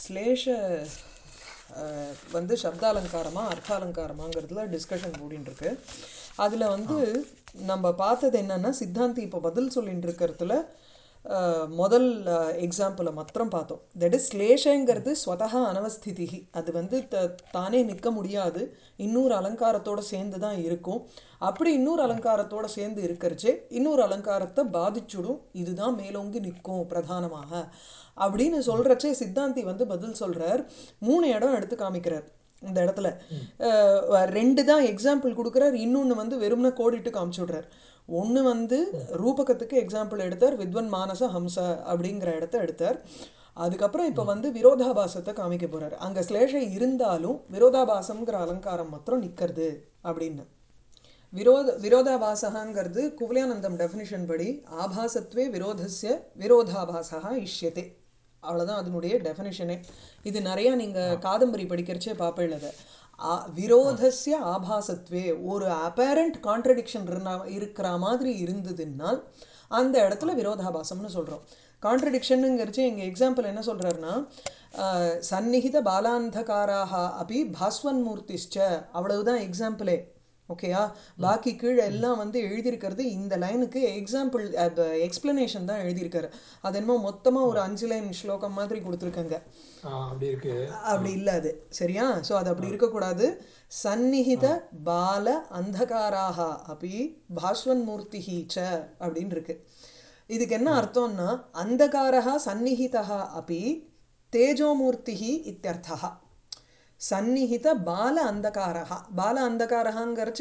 ஸ்லேஷ அஹ், வந்து சப்தாலங்காரமா அர்த்தாலங்காரமாங்கிறதுல டிஸ்கஷன் ஓடின்னு இருக்கு அதில் வந்து நம்ம பார்த்தது என்னன்னா சித்தாந்தி இப்போ பதில் சொல்லிட்டு இருக்கிறதுல அஹ், முதல் எக்ஸாம்பிளை மாத்திரம் பார்த்தோம் தட் இஸ் ஸ்லேஷங்கிறது ஸ்வதகா அனவஸ்திதி அது வந்து த தானே நிற்க முடியாது இன்னொரு அலங்காரத்தோட சேர்ந்து தான் இருக்கும் அப்படி இன்னொரு அலங்காரத்தோட சேர்ந்து இருக்கிறச்சே இன்னொரு அலங்காரத்தை பாதிச்சுடும் இதுதான் மேலோங்கி நிற்கும் பிரதானமாக அப்படின்னு சொல்றச்சே சித்தாந்தி வந்து பதில் சொல்றார் மூணு இடம் எடுத்து காமிக்கிறார் இந்த இடத்துல அஹ், ரெண்டு தான் எக்ஸாம்பிள் கொடுக்குறார் இன்னொன்று வந்து வெறும்ன கோடிட்டு காமிச்சு விடுறார் ஒன்று வந்து ரூபகத்துக்கு எக்ஸாம்பிள் எடுத்தார் வித்வன் மானச ஹம்ச அப்படிங்கிற இடத்த எடுத்தார் அதுக்கப்புறம் இப்போ வந்து விரோதாபாசத்தை காமிக்க போறார் அங்கே ஸ்லேஷை இருந்தாலும் விரோதாபாசம்ங்கிற அலங்காரம் மாத்திரம் நிற்கிறது அப்படின்னு விரோத விரோதாபாசகாங்கிறது குவலியானந்தம் டெஃபினிஷன் படி ஆபாசத்வே விரோதஸ்ய விரோதாபாசா இஷ்யத்தே அவ்வளோதான் அதனுடைய டெஃபினிஷனே இது நிறையா நீங்கள் காதம்பரி படிக்கிறச்சே பார்ப்பேன் அதை ஆ- விரோதஸ்ய ஆபாசத்வே ஒரு அப்பேரண்ட் கான்ட்ரடிக்ஷன் இருக்கிற மாதிரி இருந்ததுன்னால் அந்த இடத்துல விரோதாபாசம்னு சொல்கிறோம் கான்ட்ரடிக்ஷனுங்கிறச்சு எங்கள் எக்ஸாம்பிள் என்ன சொல்கிறாருன்னா சந்நிகித பாலாந்தகாராக அப்படி பாஸ்வன் மூர்த்திஷ்ச அவ்வளவுதான் எக்ஸாம்பிளே ஓகேயா பாக்கி கீழே எல்லாம் வந்து எழுதியிருக்கிறது இந்த லைனுக்கு எக்ஸாம்பிள் எக்ஸ்பிளனேஷன் தான் எழுதியிருக்காரு அது என்னமோ மொத்தமாக ஒரு அஞ்சு லைன் ஸ்லோகம் மாதிரி கொடுத்துருக்காங்க ஆ, அப்படி இருக்கு அப்படி இல்லை அது சரியா ஸோ அது அப்படி இருக்கக்கூடாது சந்நிகித பால அந்தகாராக அப்படி பாஸ்வன் மூர்த்தி ச அப்படின்னு இருக்கு இதுக்கு என்ன அர்த்தம்னா அந்தகாரா சந்நிகிதா அப்படி தேஜோமூர்த்தி இத்தியர்த்தா சந்நிகித பால அந்தகாரா பால அந்தகாரங்கிறச்சு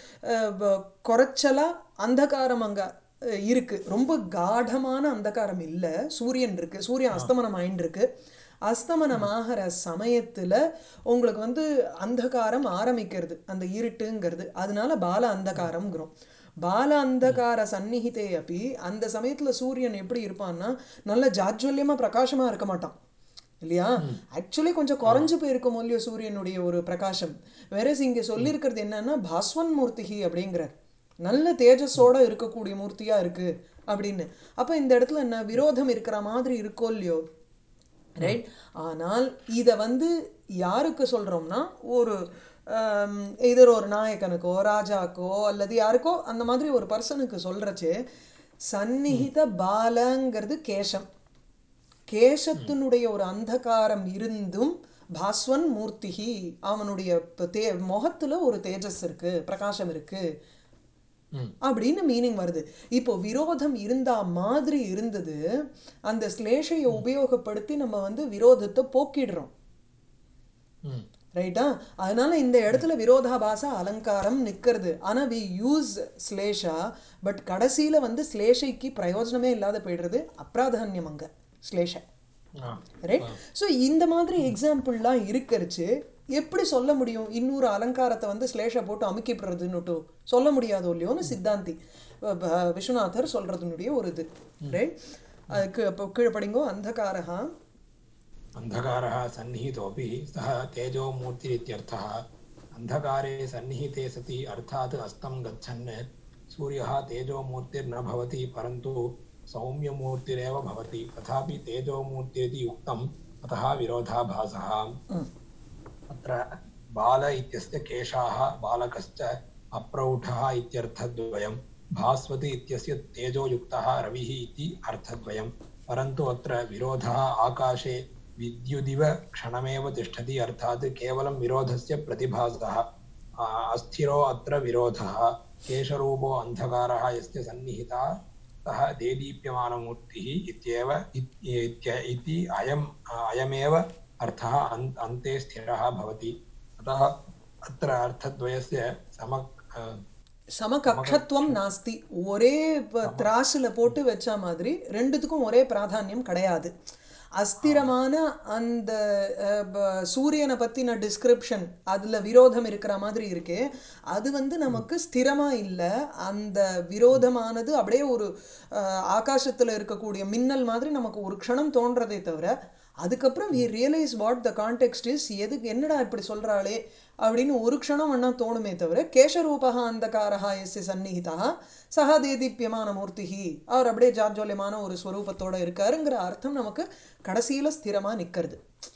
குறைச்சலா அந்தகாரம் அங்க அஹ், இருக்கு ரொம்ப காடமான அந்தகாரம் இல்லை சூரியன் இருக்கு சூரியன் அஸ்தமனம் ஆயின்னு இருக்கு அஸ்தமனமாகிற சமயத்துல உங்களுக்கு வந்து அந்தகாரம் ஆரம்பிக்கிறது அந்த இருட்டுங்கிறது அதனால பால அந்தகாரம்ங்கிறோம் பால அந்தகார சந்நிகிதே அப்படி அந்த சமயத்துல சூரியன் எப்படி இருப்பான்னா நல்ல ஜாஜ்வல்யமா பிரகாசமா இருக்க மாட்டான் இல்லையா ஆக்சுவலி கொஞ்சம் குறைஞ்சு போயிருக்கும் இல்லையோ சூரியனுடைய ஒரு பிரகாசம் வேற இங்க சொல்லியிருக்கிறது என்னன்னா பாஸ்வன் மூர்த்திகி அப்படிங்கிறார் நல்ல தேஜஸோட இருக்கக்கூடிய மூர்த்தியா இருக்கு அப்படின்னு அப்ப இந்த இடத்துல என்ன விரோதம் இருக்கிற மாதிரி இருக்கோ இல்லையோ ரைட் ஆனால் இதை வந்து யாருக்கு சொல்றோம்னா ஒரு இதர் ஒரு நாயக்கனுக்கோ ராஜாக்கோ அல்லது யாருக்கோ அந்த மாதிரி ஒரு பர்சனுக்கு சொல்றச்சு சந்நிகித பாலங்கிறது கேசம் கேசத்தினுடைய ஒரு அந்தகாரம் இருந்தும் பாஸ்வன் மூர்த்திகி அவனுடைய ப- தே முகத்துல ஒரு தேஜஸ் இருக்கு பிரகாசம் இருக்கு ம். அப்படின்னு மீனிங் வருது இப்போ விரோதம் இருந்தா மாதிரி இருந்தது அந்த ஸ்லேஷையை உபயோகப்படுத்தி நம்ம வந்து விரோதத்தை போக்கிடுறோம் ம் ரைட்டா அதனால இந்த இடத்துல விரோதாபாச அலங்காரம் நிக்கிறது ஆனா வி யூஸ் ஸ்லேஷா பட் கடைசியில வந்து ஸ்லேஷைக்கு பிரயோஜனமே இல்லாத போயிடுறது அப்ராதான்யம் அங்க ஸ்லேஷ ஆ ரைட் ஸோ இந்த மாதிரி எக்ஸாம்பிள்லாம் இருக்கரிச்சு எப்படி சொல்ல முடியும் இன்னொரு அலங்காரத்தை வந்து ஸ்லேஷ போட்டு அமுக்கிப்படுறதுன்னுட்டு சொல்ல முடியாதோ இல்லையோன்னு சித்தாந்தி அஹ் ப- விஸ்வநாதர் சொல்றதுனுடைய ஒரு இது ரைட் அதுக்கு இப்போ கீழே படிங்கோ அந்தகாரஹா अन्धकारः सन्निहितोऽपि सः तेजोमूर्तिरित्यर्थः अन्धकारे सन्निहिते सति अर्थात् अस्तं गच्छन् सूर्यः तेजोमूर्तिर्न भवति परन्तु सौम्यमूर्तिरेव भवति तथापि तेजोमूर्तिरिति उक्तम् अतः विरोधाभासः अत्र बाल इत्यस्य केशाः बालकश्च अप्रौढः इत्यर्थद्वयं भास्वति इत्यस्य तेजोयुक्तः रविः इति अर्थद्वयं परन्तु अत्र विरोधः आकाशे विद्युदिव क्षणमेव तिष्ठति अर्थात् केवलं विरोधस्य प्रतिभासः आ, अस्थिरो अत्र विरोधः केशरूपो अन्धकारः यस्य सन्निहिता सः देदीप्यमानमूर्तिः इत्येव इत्- इत्य- इति अयम् अयमेव अर्थः अन्- अन्ते स्थिरः भवति अतः अत्र अर्थद्वयस्य सम சமகக்ஷத்துவம் நாஸ்தி ஒரே ப- திராசுல போட்டு வச்ச மாதிரி ரெண்டுத்துக்கும் ஒரே பிராதானியம் கிடையாது அஸ்திரமான அந்த அஹ், ப- சூரியனை பத்தின டிஸ்கிரிப்ஷன் அதுல விரோதம் இருக்கிற மாதிரி இருக்கே அது வந்து நமக்கு ஸ்திரமா இல்லை அந்த விரோதமானது அப்படியே ஒரு அஹ், ஆகாசத்துல இருக்கக்கூடிய மின்னல் மாதிரி நமக்கு ஒரு க்ஷணம் தோன்றதே தவிர அதுக்கப்புறம் we realise what the context is எதுக்கு என்னடா இப்படி சொல்றாளே அப்படின்னு ஒரு க்ஷணம் வேணா தோணுமே தவிர கேசரூபா அந்தகாரா எஸ் சந்நிகிதா சஹா தேதீப்யமான மூர்த்திஹி அவர் அப்படியே ஜாஜ்வல்யமான ஒரு ஸ்வரூபத்தோட இருக்காருங்கிற அர்த்தம் நமக்கு கடைசியில ஸ்திரமா நிக்கிறது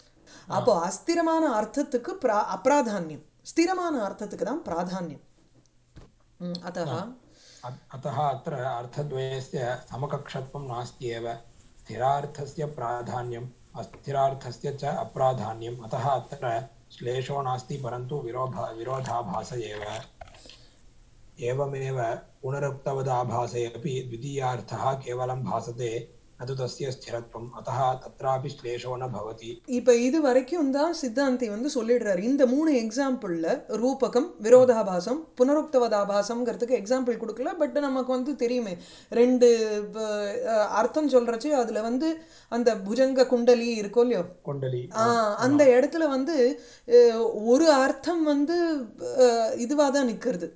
அப்போ அஸ்திரமான அர்த்தத்துக்கு பிரா அப்ராதான்யம் ஸ்திரமான அர்த்தத்துக்கு தான் பிராதான்யம் ம், अतः अ- अतः अत्र अर्थद्वयस्य समकक्षत्वं नास्ति एव स्थिरार्थस्य प्राधान्यम् अस्थिरार्थस्य च अप्राधान्यम् अतः अत्र श्लेषो नास्ति परन्तु विरोधा विरोधाभास एव एवमेव पुनरुक्तवदाभासे अपि द्वितीयार्थः केवलं भासते न तु तस्य स्थिरत्वम् अतः तत्रापि श्लेषो न भवति இப்போ இது வரைக்கும் தான் சித்தாந்தி வந்து சொல்லிடுறாரு இந்த மூணு எக்ஸாம்பிளில் ரூபகம் விரோதாபாசம் புனருக்தவதாபாசம்ங்கிறதுக்கு எக்ஸாம்பிள் கொடுக்கல பட் நமக்கு வந்து தெரியுமே ரெண்டு அஹ், அர்த்தம் சொல்கிறச்சு அதில் வந்து அந்த புஜங்க குண்டலி இருக்கோ இல்லையோ कुण्डली ஆ, அந்த இடத்துல வந்து அஹ், ஒரு அர்த்தம் வந்து இதுவாக தான் நிற்கிறது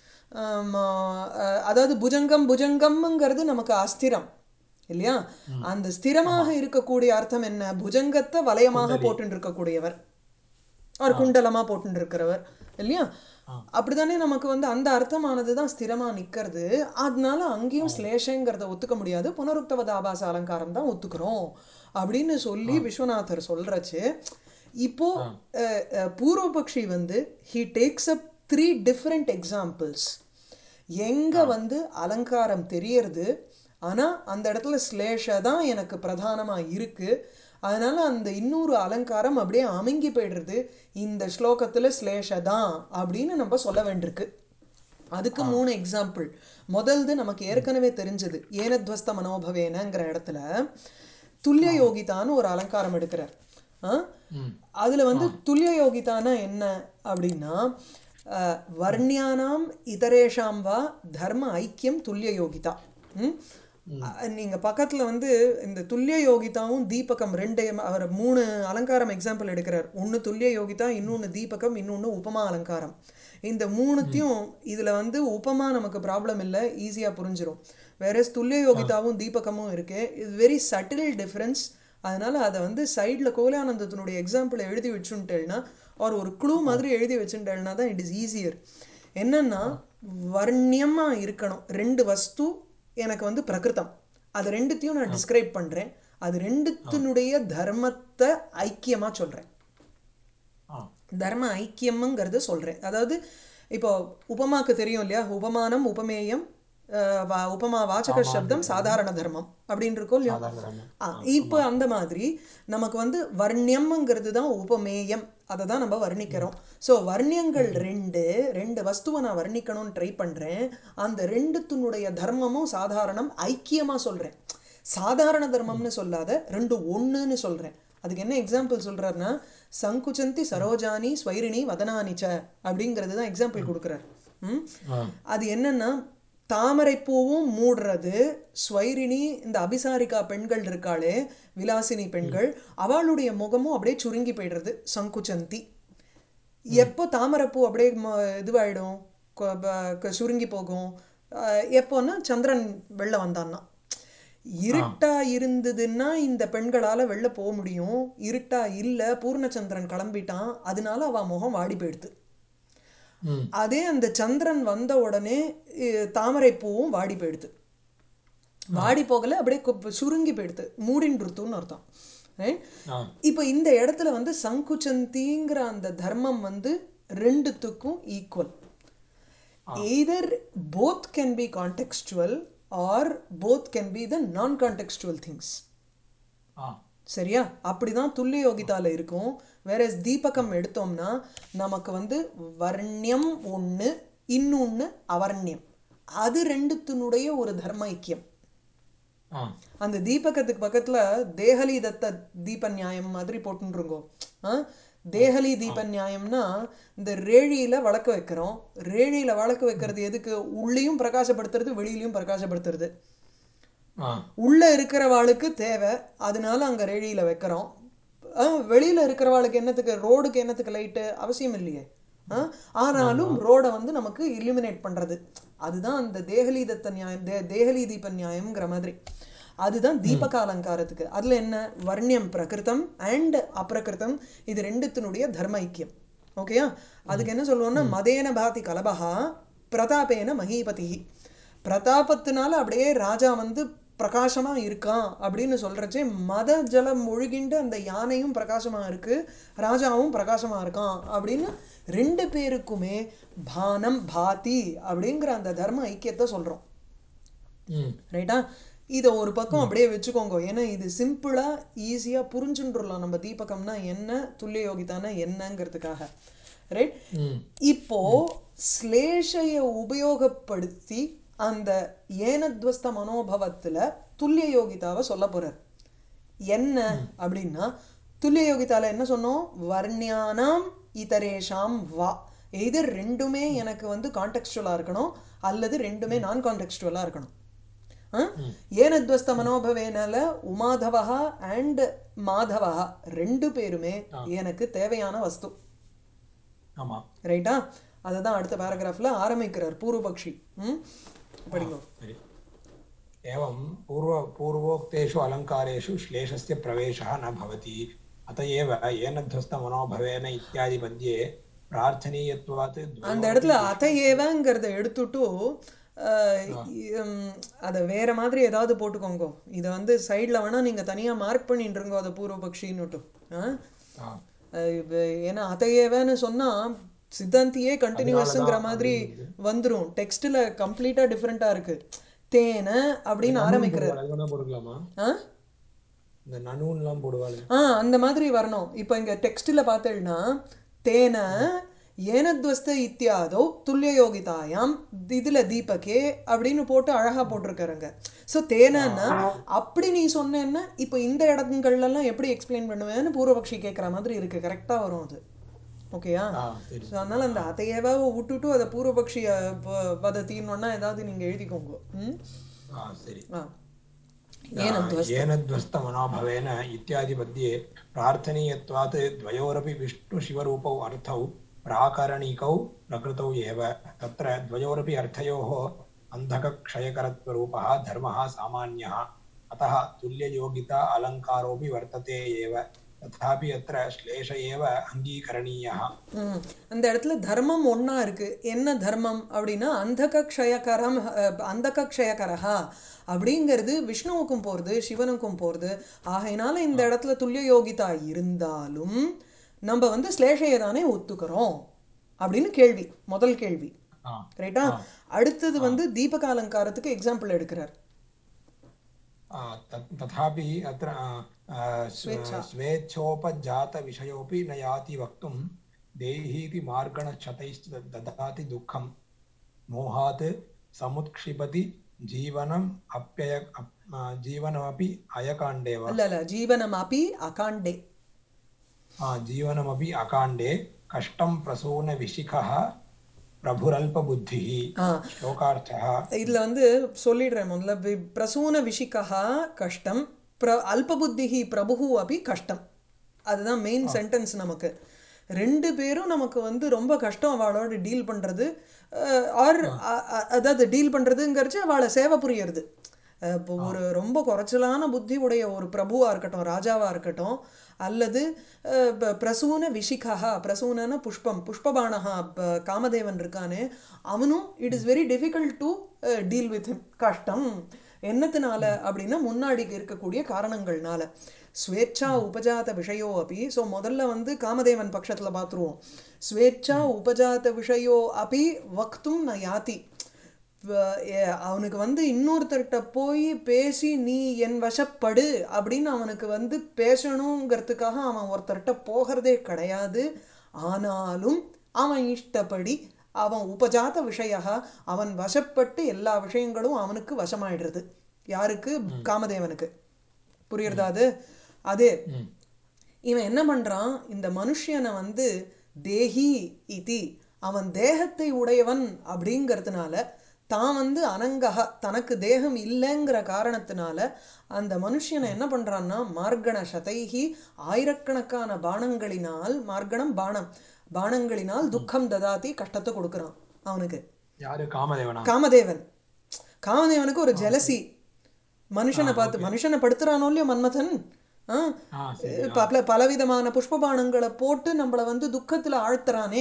அதாவது புஜங்கம் புஜங்கம்ங்கிறது நமக்கு அஸ்திரம் இல்லையா அந்த ஸ்திரமாக இருக்கக்கூடிய அர்த்தம் என்ன புஜங்கத்தை வலயமாக போட்டு இருக்கக்கூடியவர் ஒரு குண்டலமா போட்டு இருக்கிறவர் இல்லையா அப்படிதானே நமக்கு வந்து அந்த அர்த்தமானது தான் ஸ்திரமா நிக்கிறது அதனால அங்கேயும் ஸ்லேஷங்கிறத ஒத்துக்க முடியாது புனருக்தவத ஆபாச அலங்காரம் தான் ஒத்துக்கிறோம் அப்படின்னு சொல்லி விஸ்வநாதர் சொல்றச்சு இப்போ அஹ், அஹ், பூர்வபக்ஷி வந்து he takes up three different examples எங்க வந்து அலங்காரம் தெரியறது ஆனா அந்த இடத்துல ஸ்லேஷ தான் எனக்கு பிரதானமா இருக்கு அதனால அந்த இன்னொரு அலங்காரம் அப்படியே அமுங்கி போயிடுறது இந்த ஸ்லோகத்துல ஸ்லேஷ தான் அப்படின்னு நம்ம சொல்ல வேண்டியிருக்கு அதுக்கு மூணு எக்ஸாம்பிள் முதல்து நமக்கு ஏற்கனவே தெரிஞ்சது ஏனத்வஸ்த மனோபவேனங்கிற இடத்துல துல்லிய யோகிதான்னு ஒரு அலங்காரம் எடுக்கிறார் ஆ? அதுல வந்து துல்லிய யோகிதானா என்ன அப்படின்னா அஹ், வர்ணியானாம் இதரேஷாம் வா தர்ம ஐக்கியம் துல்லிய யோகிதா ம்? அஹ், நீங்க பக்கத்துல வந்து இந்த துல்லிய யோகிதாவும் தீபகம் ரெண்டு அவர் மூணு அலங்காரம் எக்ஸாம்பிள் எடுக்கிறார் ஒன்னு துல்லிய யோகிதா இன்னொன்னு தீபகம் இன்னொன்னு உபமா அலங்காரம் இந்த மூணுத்தையும் இதுல வந்து உபமா நமக்கு ப்ராப்ளம் இல்லை ஈஸியா புரிஞ்சிரும் வேற துல்லிய யோகிதாவும் தீபகமும் இருக்கு இது வெரி சட்டில் டிஃபரன்ஸ் அதனால அதை வந்து சைடில் கோலானந்தத்தினுடைய எக்ஸாம்பிளை எழுதி வச்சுட்டேன்னா ஒரு ஒரு க்ளூ மாதிரி எழுதி வச்சுட்டேன்னா தான் இட் இஸ் ஈஸியர் என்னன்னா வர்ணியமா இருக்கணும் ரெண்டு வஸ்து எனக்கு வந்து பிரகிருதம் அது ரெண்டுத்தையும் நான் டிஸ்கிரைப் பண்றேன் அது ரெண்டுத்தினுடைய தர்மத்தை ஐக்கியமா சொல்றேன் ஆ தர்ம ஐக்கியம்ங்கிறத சொல்றேன் அதாவது இப்போ உபமாக்கு தெரியும் இல்லையா உபமானம் உபமேயம் அஹ், வா- உபமா வாச்சக சப்தம் சாதாரண தர்மம் அப்படின்னு இருக்கோம் இல்லையா சாதாரண ஆ, இப்போ அந்த மாதிரி நமக்கு வந்து வர்ணியம்ங்கிறது தான் உபமேயம் அதை தான் நம்ம வர்ணிக்கிறோம் ஸோ வர்ணியங்கள் ரெண்டு ரெண்டு வஸ்துவை நான் வர்ணிக்கணும்னு ட்ரை பண்ணுறேன் அந்த ரெண்டுத்தினுடைய தர்மமும் சாதாரணம் ஐக்கியமாக சொல்கிறேன் சாதாரண தர்மம்னு சொல்லாத ரெண்டு ஒன்றுன்னு சொல்கிறேன் அதுக்கு என்ன எக்ஸாம்பிள் சொல்கிறாருன்னா சங்குச்சந்தி சரோஜானி ஸ்வைரிணி வதனானிச்ச அப்படிங்கிறது தான் எக்ஸாம்பிள் கொடுக்குறாரு ம் ஆ அது என்னன்னா தாமரைப்பூவும் மூடுறது ஸ்வைரிணி இந்த அபிசாரிகா பெண்கள் இருக்காளே விலாசினி பெண்கள் அவளுடைய முகமும் அப்படியே சுருங்கி போயிடுறது சங்குச்சந்தி எப்போ தாமரைப்பூ அப்படியே ம- இதுவாயிடும் கொ- ப- க- சுருங்கி போகும் அஹ் எப்போன்னா சந்திரன் வெளில வந்தான்னா இருட்டா இருந்ததுன்னா இந்த பெண்களால வெளில போக முடியும் இருட்டா இல்ல பூர்ணச்சந்திரன் கிளம்பிட்டான் அதனால அவ முகம் வாடி போயிடுது ம் அதே அந்த சந்திரன் வந்த உடனே இ- தாமரைப்பூவும் வாடி போயிடுது வாடி போகல அப்படியே கு- சுருங்கி போயிடுது மூடின்றுத்துன்னு அர்த்தம் Right? ஆ இப்போ இந்த இடத்துல வந்து சங்குச்சந்திங்கிற அந்த தர்மம் வந்து ரெண்டுத்துக்கும் equal either both can be contextual or both can be the non contextual things ஆ சரியா அப்படிதான் துல்லிய யோகிதால இருக்கும் வேற தீபகம் எடுத்தோம்னா நமக்கு வந்து வர்ணியம் ஒண்ணு இன்னொன்னு அவர்ணியம் அது ரெண்டுத்தினுடைய ஒரு தர்ம ஐக்கியம் ஆ அந்த தீபகத்துக்கு பக்கத்துல தேகலி தத்த தீப நியாயம் மாதிரி போட்டுருங்கோ ஆ தேகலி தீப நியாயம்னா இந்த ரேழியில வழக்க வைக்கிறோம் ரேழியில வழக்க வைக்கிறது எதுக்கு உள்ளேயும் பிரகாசப்படுத்துறது வெளியிலயும் பிரகாசப்படுத்துறது ஆ உள்ள இருக்கிறவாளுக்கு தேவை அதனால அங்க ரேழியில வைக்கிறோம் அஹ் வெளியில இருக்கிறவாளுக்கு என்னத்துக்கு ரோடுக்கு என்னத்துக்கு லைட்டு அவசியம் இல்லையே அஹ் ஆனாலும் ரோடை வந்து நமக்கு illuminate பண்றது அதுதான் அந்த தேகலி தத்த நியாயம் தே தேகலி தீப நியாயம்ங்கிற மாதிரி அதுதான் தீபக அலங்காரத்துக்கு அதுல என்ன வர்ணியம் பிரகிருதம் அண்ட் அப்ரகிருதம் இது ரெண்டுத்தினுடைய தர்ம ஐக்கியம் ஓகேயா அதுக்கு என்ன சொல்லுவோம்னா மதேன பாதி கலபகா பிரதாபேன மகீபதி பிரதாபத்தினால அப்படியே ராஜா வந்து பிரகாசமா இருக்கான் அப்படின்னு சொல்றச்சே மத ஜலம் ஒழுகிண்டு அந்த யானையும் பிரகாசமா இருக்கு ராஜாவும் பிரகாசமா இருக்கான் அப்படின்னு ரெண்டு பேருக்குமே பானம் பாதி அப்படிங்கிற அந்த தர்ம ஐக்கியத்தை சொல்றோம் ம் ரைட்டா இதை ஒரு பக்கம் அப்படியே வச்சுக்கோங்க ஏன்னா இது சிம்பிளா ஈஸியா புரிஞ்சுன்றலாம் நம்ம தீபகம்னா என்ன துல்லிய யோகிதானா என்னங்கிறதுக்காக ரைட் ம் இப்போ ஸ்லேஷைய உபயோகப்படுத்தி அந்த ஏனத்வஸ்த மனோபவத்துல துல்லிய யோகிதாவை சொல்ல போறார் என்ன அப்படின்னா துல்லிய யோகிதால என்ன சொன்னோம் வர்ணியானாம் இதரேஷாம் வா எய்தர் ரெண்டுமே எனக்கு வந்து கான்டெக்ஸ்டுவலா இருக்கணும் அல்லது ரெண்டுமே நான் கான்டெக்ஸ்டுவலா இருக்கணும் ஆ? ஏனத்வஸ்த மனோபவேனால உமாதவா அண்ட் மாதவா ரெண்டு பேருமே எனக்கு தேவையான வஸ்து ஆமா ரைட்டா அதை தான் அடுத்த பேராகிராஃப்ல ஆரம்பிக்கிறார் பூர்வபக்ஷி ம் படிங்க सरि एवं पूर्व पूर्वोक्तेषु अलङ्कारेषु श्लेषस्य प्रवेशः न भवति अत एव येन ध्वस्तमनोभवेन इत्यादि पद्ये प्रार्थनीयत्वात् அந்த द्वयोरपि இடத்துல அத ஏவங்கிறத எடுத்துட்டு அதை வேற மாதிரி ஏதாவது போட்டுக்கோங்க இதை வந்து சைடில் வேணா நீங்க தனியா மார்க் பண்ணிட்டு இருங்கோ அதை பூர்வபக்ஷின்னுட்டு ஆ ஆ, அஹ் இப்ப ஏன்னா அதையேவன்னு சொன்னா சித்தாந்தியே கண்டினியூஸ்ங்கிற மாதிரி வந்துரும் டெக்ஸ்ட்ல கம்ப்ளீட்டா டிஃப்ரெண்டா இருக்கு தேன அப்படின்னு ஆரம்பிக்கிறார் அது வேணா போட்டுக்கலாமா ஆ இந்த நனூன்லாம் போடுவாள் ஆ அந்த மாதிரி வரணும் இப்போ இங்க டெக்ஸ்ட்ல பார்த்தேன்னா தேன ஏனத்வஸ்த இத்தியாதோ துல்லிய யோகிதாயாம் இதுல தீபகே அப்படின்னு போட்டு அழகா போட்டிருக்காருங்க ஸோ தேனன்னா அப்படி நீ சொன்னேன்னா இப்போ இந்த இடங்கள்ல எல்லாம் எப்படி எக்ஸ்பிளைன் பண்ணுவேன்னு பூர்வபக்ஷி கேட்குற மாதிரி இருக்கு கரெக்டா வரும் அது ஓகேயா ஆ சரி ஸோ அதனால அந்த அதையவா விட்டுட்டு அதை பூர்வபக்ஷி வதத்தின்னொன்னா ஏதாவது நீங்க எழுதிக்கோங்க ம் ஆ சரி ஆ ஏனத்வஸ்த येनध्वस्तमनोभवेन इत्यादिपद्ये प्रार्थनीयत्वात् द्वयोरपि विष्णुशिवरूपौ अर्थौ प्राकरणिकौ प्रकृतौ एव तत्र द्वयोरपि अर्थयोः अन्धकक्षयकरत्वरूपः धर्मः सामान्यः अतः तुल्ययोगिता अलङ्कारोऽपि वर्तते एव तथापि अत्र श्लेष एव अङ्गीकरणीयः ம். அந்த இடத்துல தர்மம் ஒண்ணா இருக்கு என்ன தர்மம் அப்படின்னா அந்தக க்ஷயகரம் அஹ், அந்தக க்ஷயகரஹா அப்படிங்கிறது விஷ்ணுவுக்கும் போறது சிவனுக்கும் போறது ஆகையினால இந்த இடத்துல துல்லிய யோகிதா இருந்தாலும் நம்ம வந்து ஸ்லேஷையை தானே ஒத்துக்கிறோம் அப்படின்னு கேள்வி முதல் கேள்வி ஆ ரைட்டா அடுத்தது வந்து தீபக அலங்காரத்துக்கு எக்ஸாம்பிள் எடுக்கிறார் आ, तत्- तथापि अत्र आ, आ, स्व- स्वेच्छोपजातविषयोऽपि न याति वक्तुं देहीति मार्गणक्षतैश्च ददाति दुःखं मोहात् समुत्क्षिपति जीवनम् अप्यय अप्- आ, जीवनमपि अयकाण्डे वा இல்ல இல்ல ஜீவனம் அபி அகாண்டே आ, जीवनमपि अकाण्डे कष्टं प्रसूनविशिखः प्रभुरल्पबुद्धिः ஆ श्लोकार्थः இதுல வந்து சொல்லிடுறேன் முதல்ல வி- பிரசூன விஷிகா கஷ்டம் பிர அல்பபுத்திஹி பிரபுகு அபி கஷ்டம் அதுதான் மெயின் சென்டென்ஸ் நமக்கு ரெண்டு பேரும் நமக்கு வந்து ரொம்ப கஷ்டம் அவளோட டீல் பண்றது ஆர் அதாவது டீல் பண்றதுங்கிறச்சு அவளை சேவை புரியறது அஹ் இப்போ ஒரு ரொம்ப குறைச்சலான புத்தி உடைய ஒரு பிரபுவா இருக்கட்டும் ராஜாவா இருக்கட்டும் அல்லது அஹ், ப- பிரசூன விஷிகா பிரசூனன புஷ்பம் புஷ்பபானஹா ப- காமதேவன் இருக்கானே அவனும் it is very difficult to deal with him கஷ்டம் என்னத்தினால அப்படின்னா முன்னாடி இருக்கக்கூடிய காரணங்கள்னால ஸ்வேच्छா உபஜாத விஷயோ அப்படி ஸோ முதல்ல வந்து காமதேவன் பட்சத்துல பார்த்துருவோம் ஸ்வேच्छா உபஜாத விஷயோ அப்படி வக்தும் ந யாதி வ- ஏ- அவனுக்கு வந்து இன்னொருத்தர்கிட்ட போய் பேசி நீ என் வசப்படு அப்படின்னு அவனுக்கு வந்து பேசணுங்கிறதுக்காக அவன் ஒருத்தர்கிட்ட போகிறதே கிடையாது ஆனாலும் அவன் இஷ்டப்படி அவன் உபஜாத விஷயா அவன் வசப்பட்டு எல்லா விஷயங்களும் அவனுக்கு வசமாயிடுறது யாருக்கு காமதேவனுக்கு புரியுறதா அது அதே ம். இவன் என்ன பண்றான் இந்த மனுஷனை வந்து தேஹி இதி அவன் தேகத்தை உடையவன் அப்படிங்கிறதுனால தான் வந்து அனங்கக தனக்கு தேகம் இல்லைங்கிற காரணத்தினால அந்த மனுஷனை என்ன பண்றான்னா மார்கண சதைகி ஆயிரக்கணக்கான பானங்களினால் மார்கணம் பானம் பானங்களினால் துக்கம் ததாதி கஷ்டத்தை கொடுக்கறான் அவனுக்கு யாரு காமதேவனா காமதேவன் காமதேவனுக்கு ஒரு ஜெலசி மனுஷனை பார்த்து மனுஷனை படுத்துறானோ இல்லையோ மன்மதன் ஆ ஆ சரி பல பலவிதமான புஷ்பபானங்களை போட்டு நம்மளை வந்து துக்கத்துல ஆழ்த்துறானே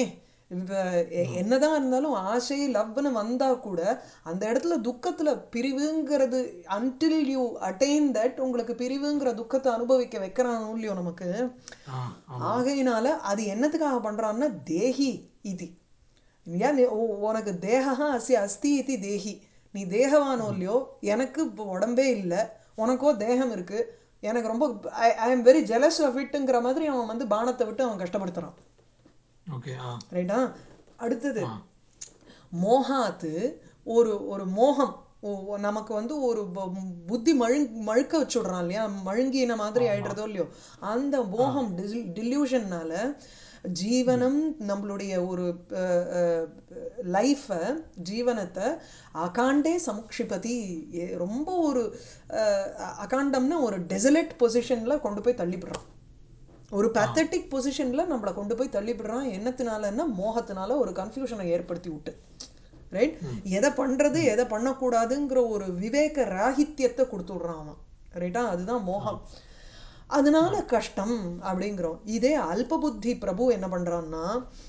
இப்ப எ- என்னதான் இருந்தாலும் ஆசை லவ்னு வந்தா கூட அந்த இடத்துல துக்கத்துல பிரிவுங்கிறது அன்டில் யூ அட்டைன் தட் உங்களுக்கு பிரிவுங்கிற துக்கத்தை அனுபவிக்க வைக்கிறான் இல்லையோ நமக்கு ஆ ஆமா ஆகையினால அது என்னத்துக்காக பண்றான்னா தேஹி இது ஏன் நீ- உ- உனக்கு தேகா அசி அஸ்தி இது தேஹி நீ தேகவானோ இல்லையோ எனக்கு இப்போ உடம்பே இல்லை உனக்கோ தேகம் இருக்கு எனக்கு ரொம்ப I am very jealous of இட்டுங்கிற மாதிரி அவன் வந்து பானத்தை விட்டு அவன் கஷ்டப்படுத்துறான் ஓகே ஆ ரைட்டா அடுத்தது ஆ மோகாத்து ஒரு ஒரு மோகம் ஓ- ஓ- நமக்கு வந்து ஒரு ப- புத்தி மழுங் மழுக்க வச்சுடுறான் இல்லையா மழுங்கின மாதிரி ஆயிடுறதோ இல்லையோ அந்த மோகம் டில்யூஷன்னால ஜீவனம் நம்மளுடைய ஒரு லைஃப்பை ஜீவனத்தை அகாண்டே சமுக்ஷிபதி ஏ- ரொம்ப ஒரு அஹ், அகாண்டம்னா ஒரு டெசலட் பொசிஷனில் கொண்டு போய் தள்ளிவிடுறான் ஒரு பேத்தட்டிக் பொசிஷனில் நம்மளை கொண்டு போய் தள்ளிவிடுறான் என்னத்தினாலன்னா மோகத்தினால ஒரு கன்ஃபியூஷனை ஏற்படுத்தி விட்டு ரைட் எதை பண்ணுறது எதை பண்ணக்கூடாதுங்கிற ஒரு விவேக ராகித்யத்தை கொடுத்து விடுறான் அவன் ரைட்டா அதுதான் மோகம் அதனால கஷ்டம் அப்படிங்கிறோம் இதே அல்பபுத்தி பிரபு என்ன பண்ணுறான்னா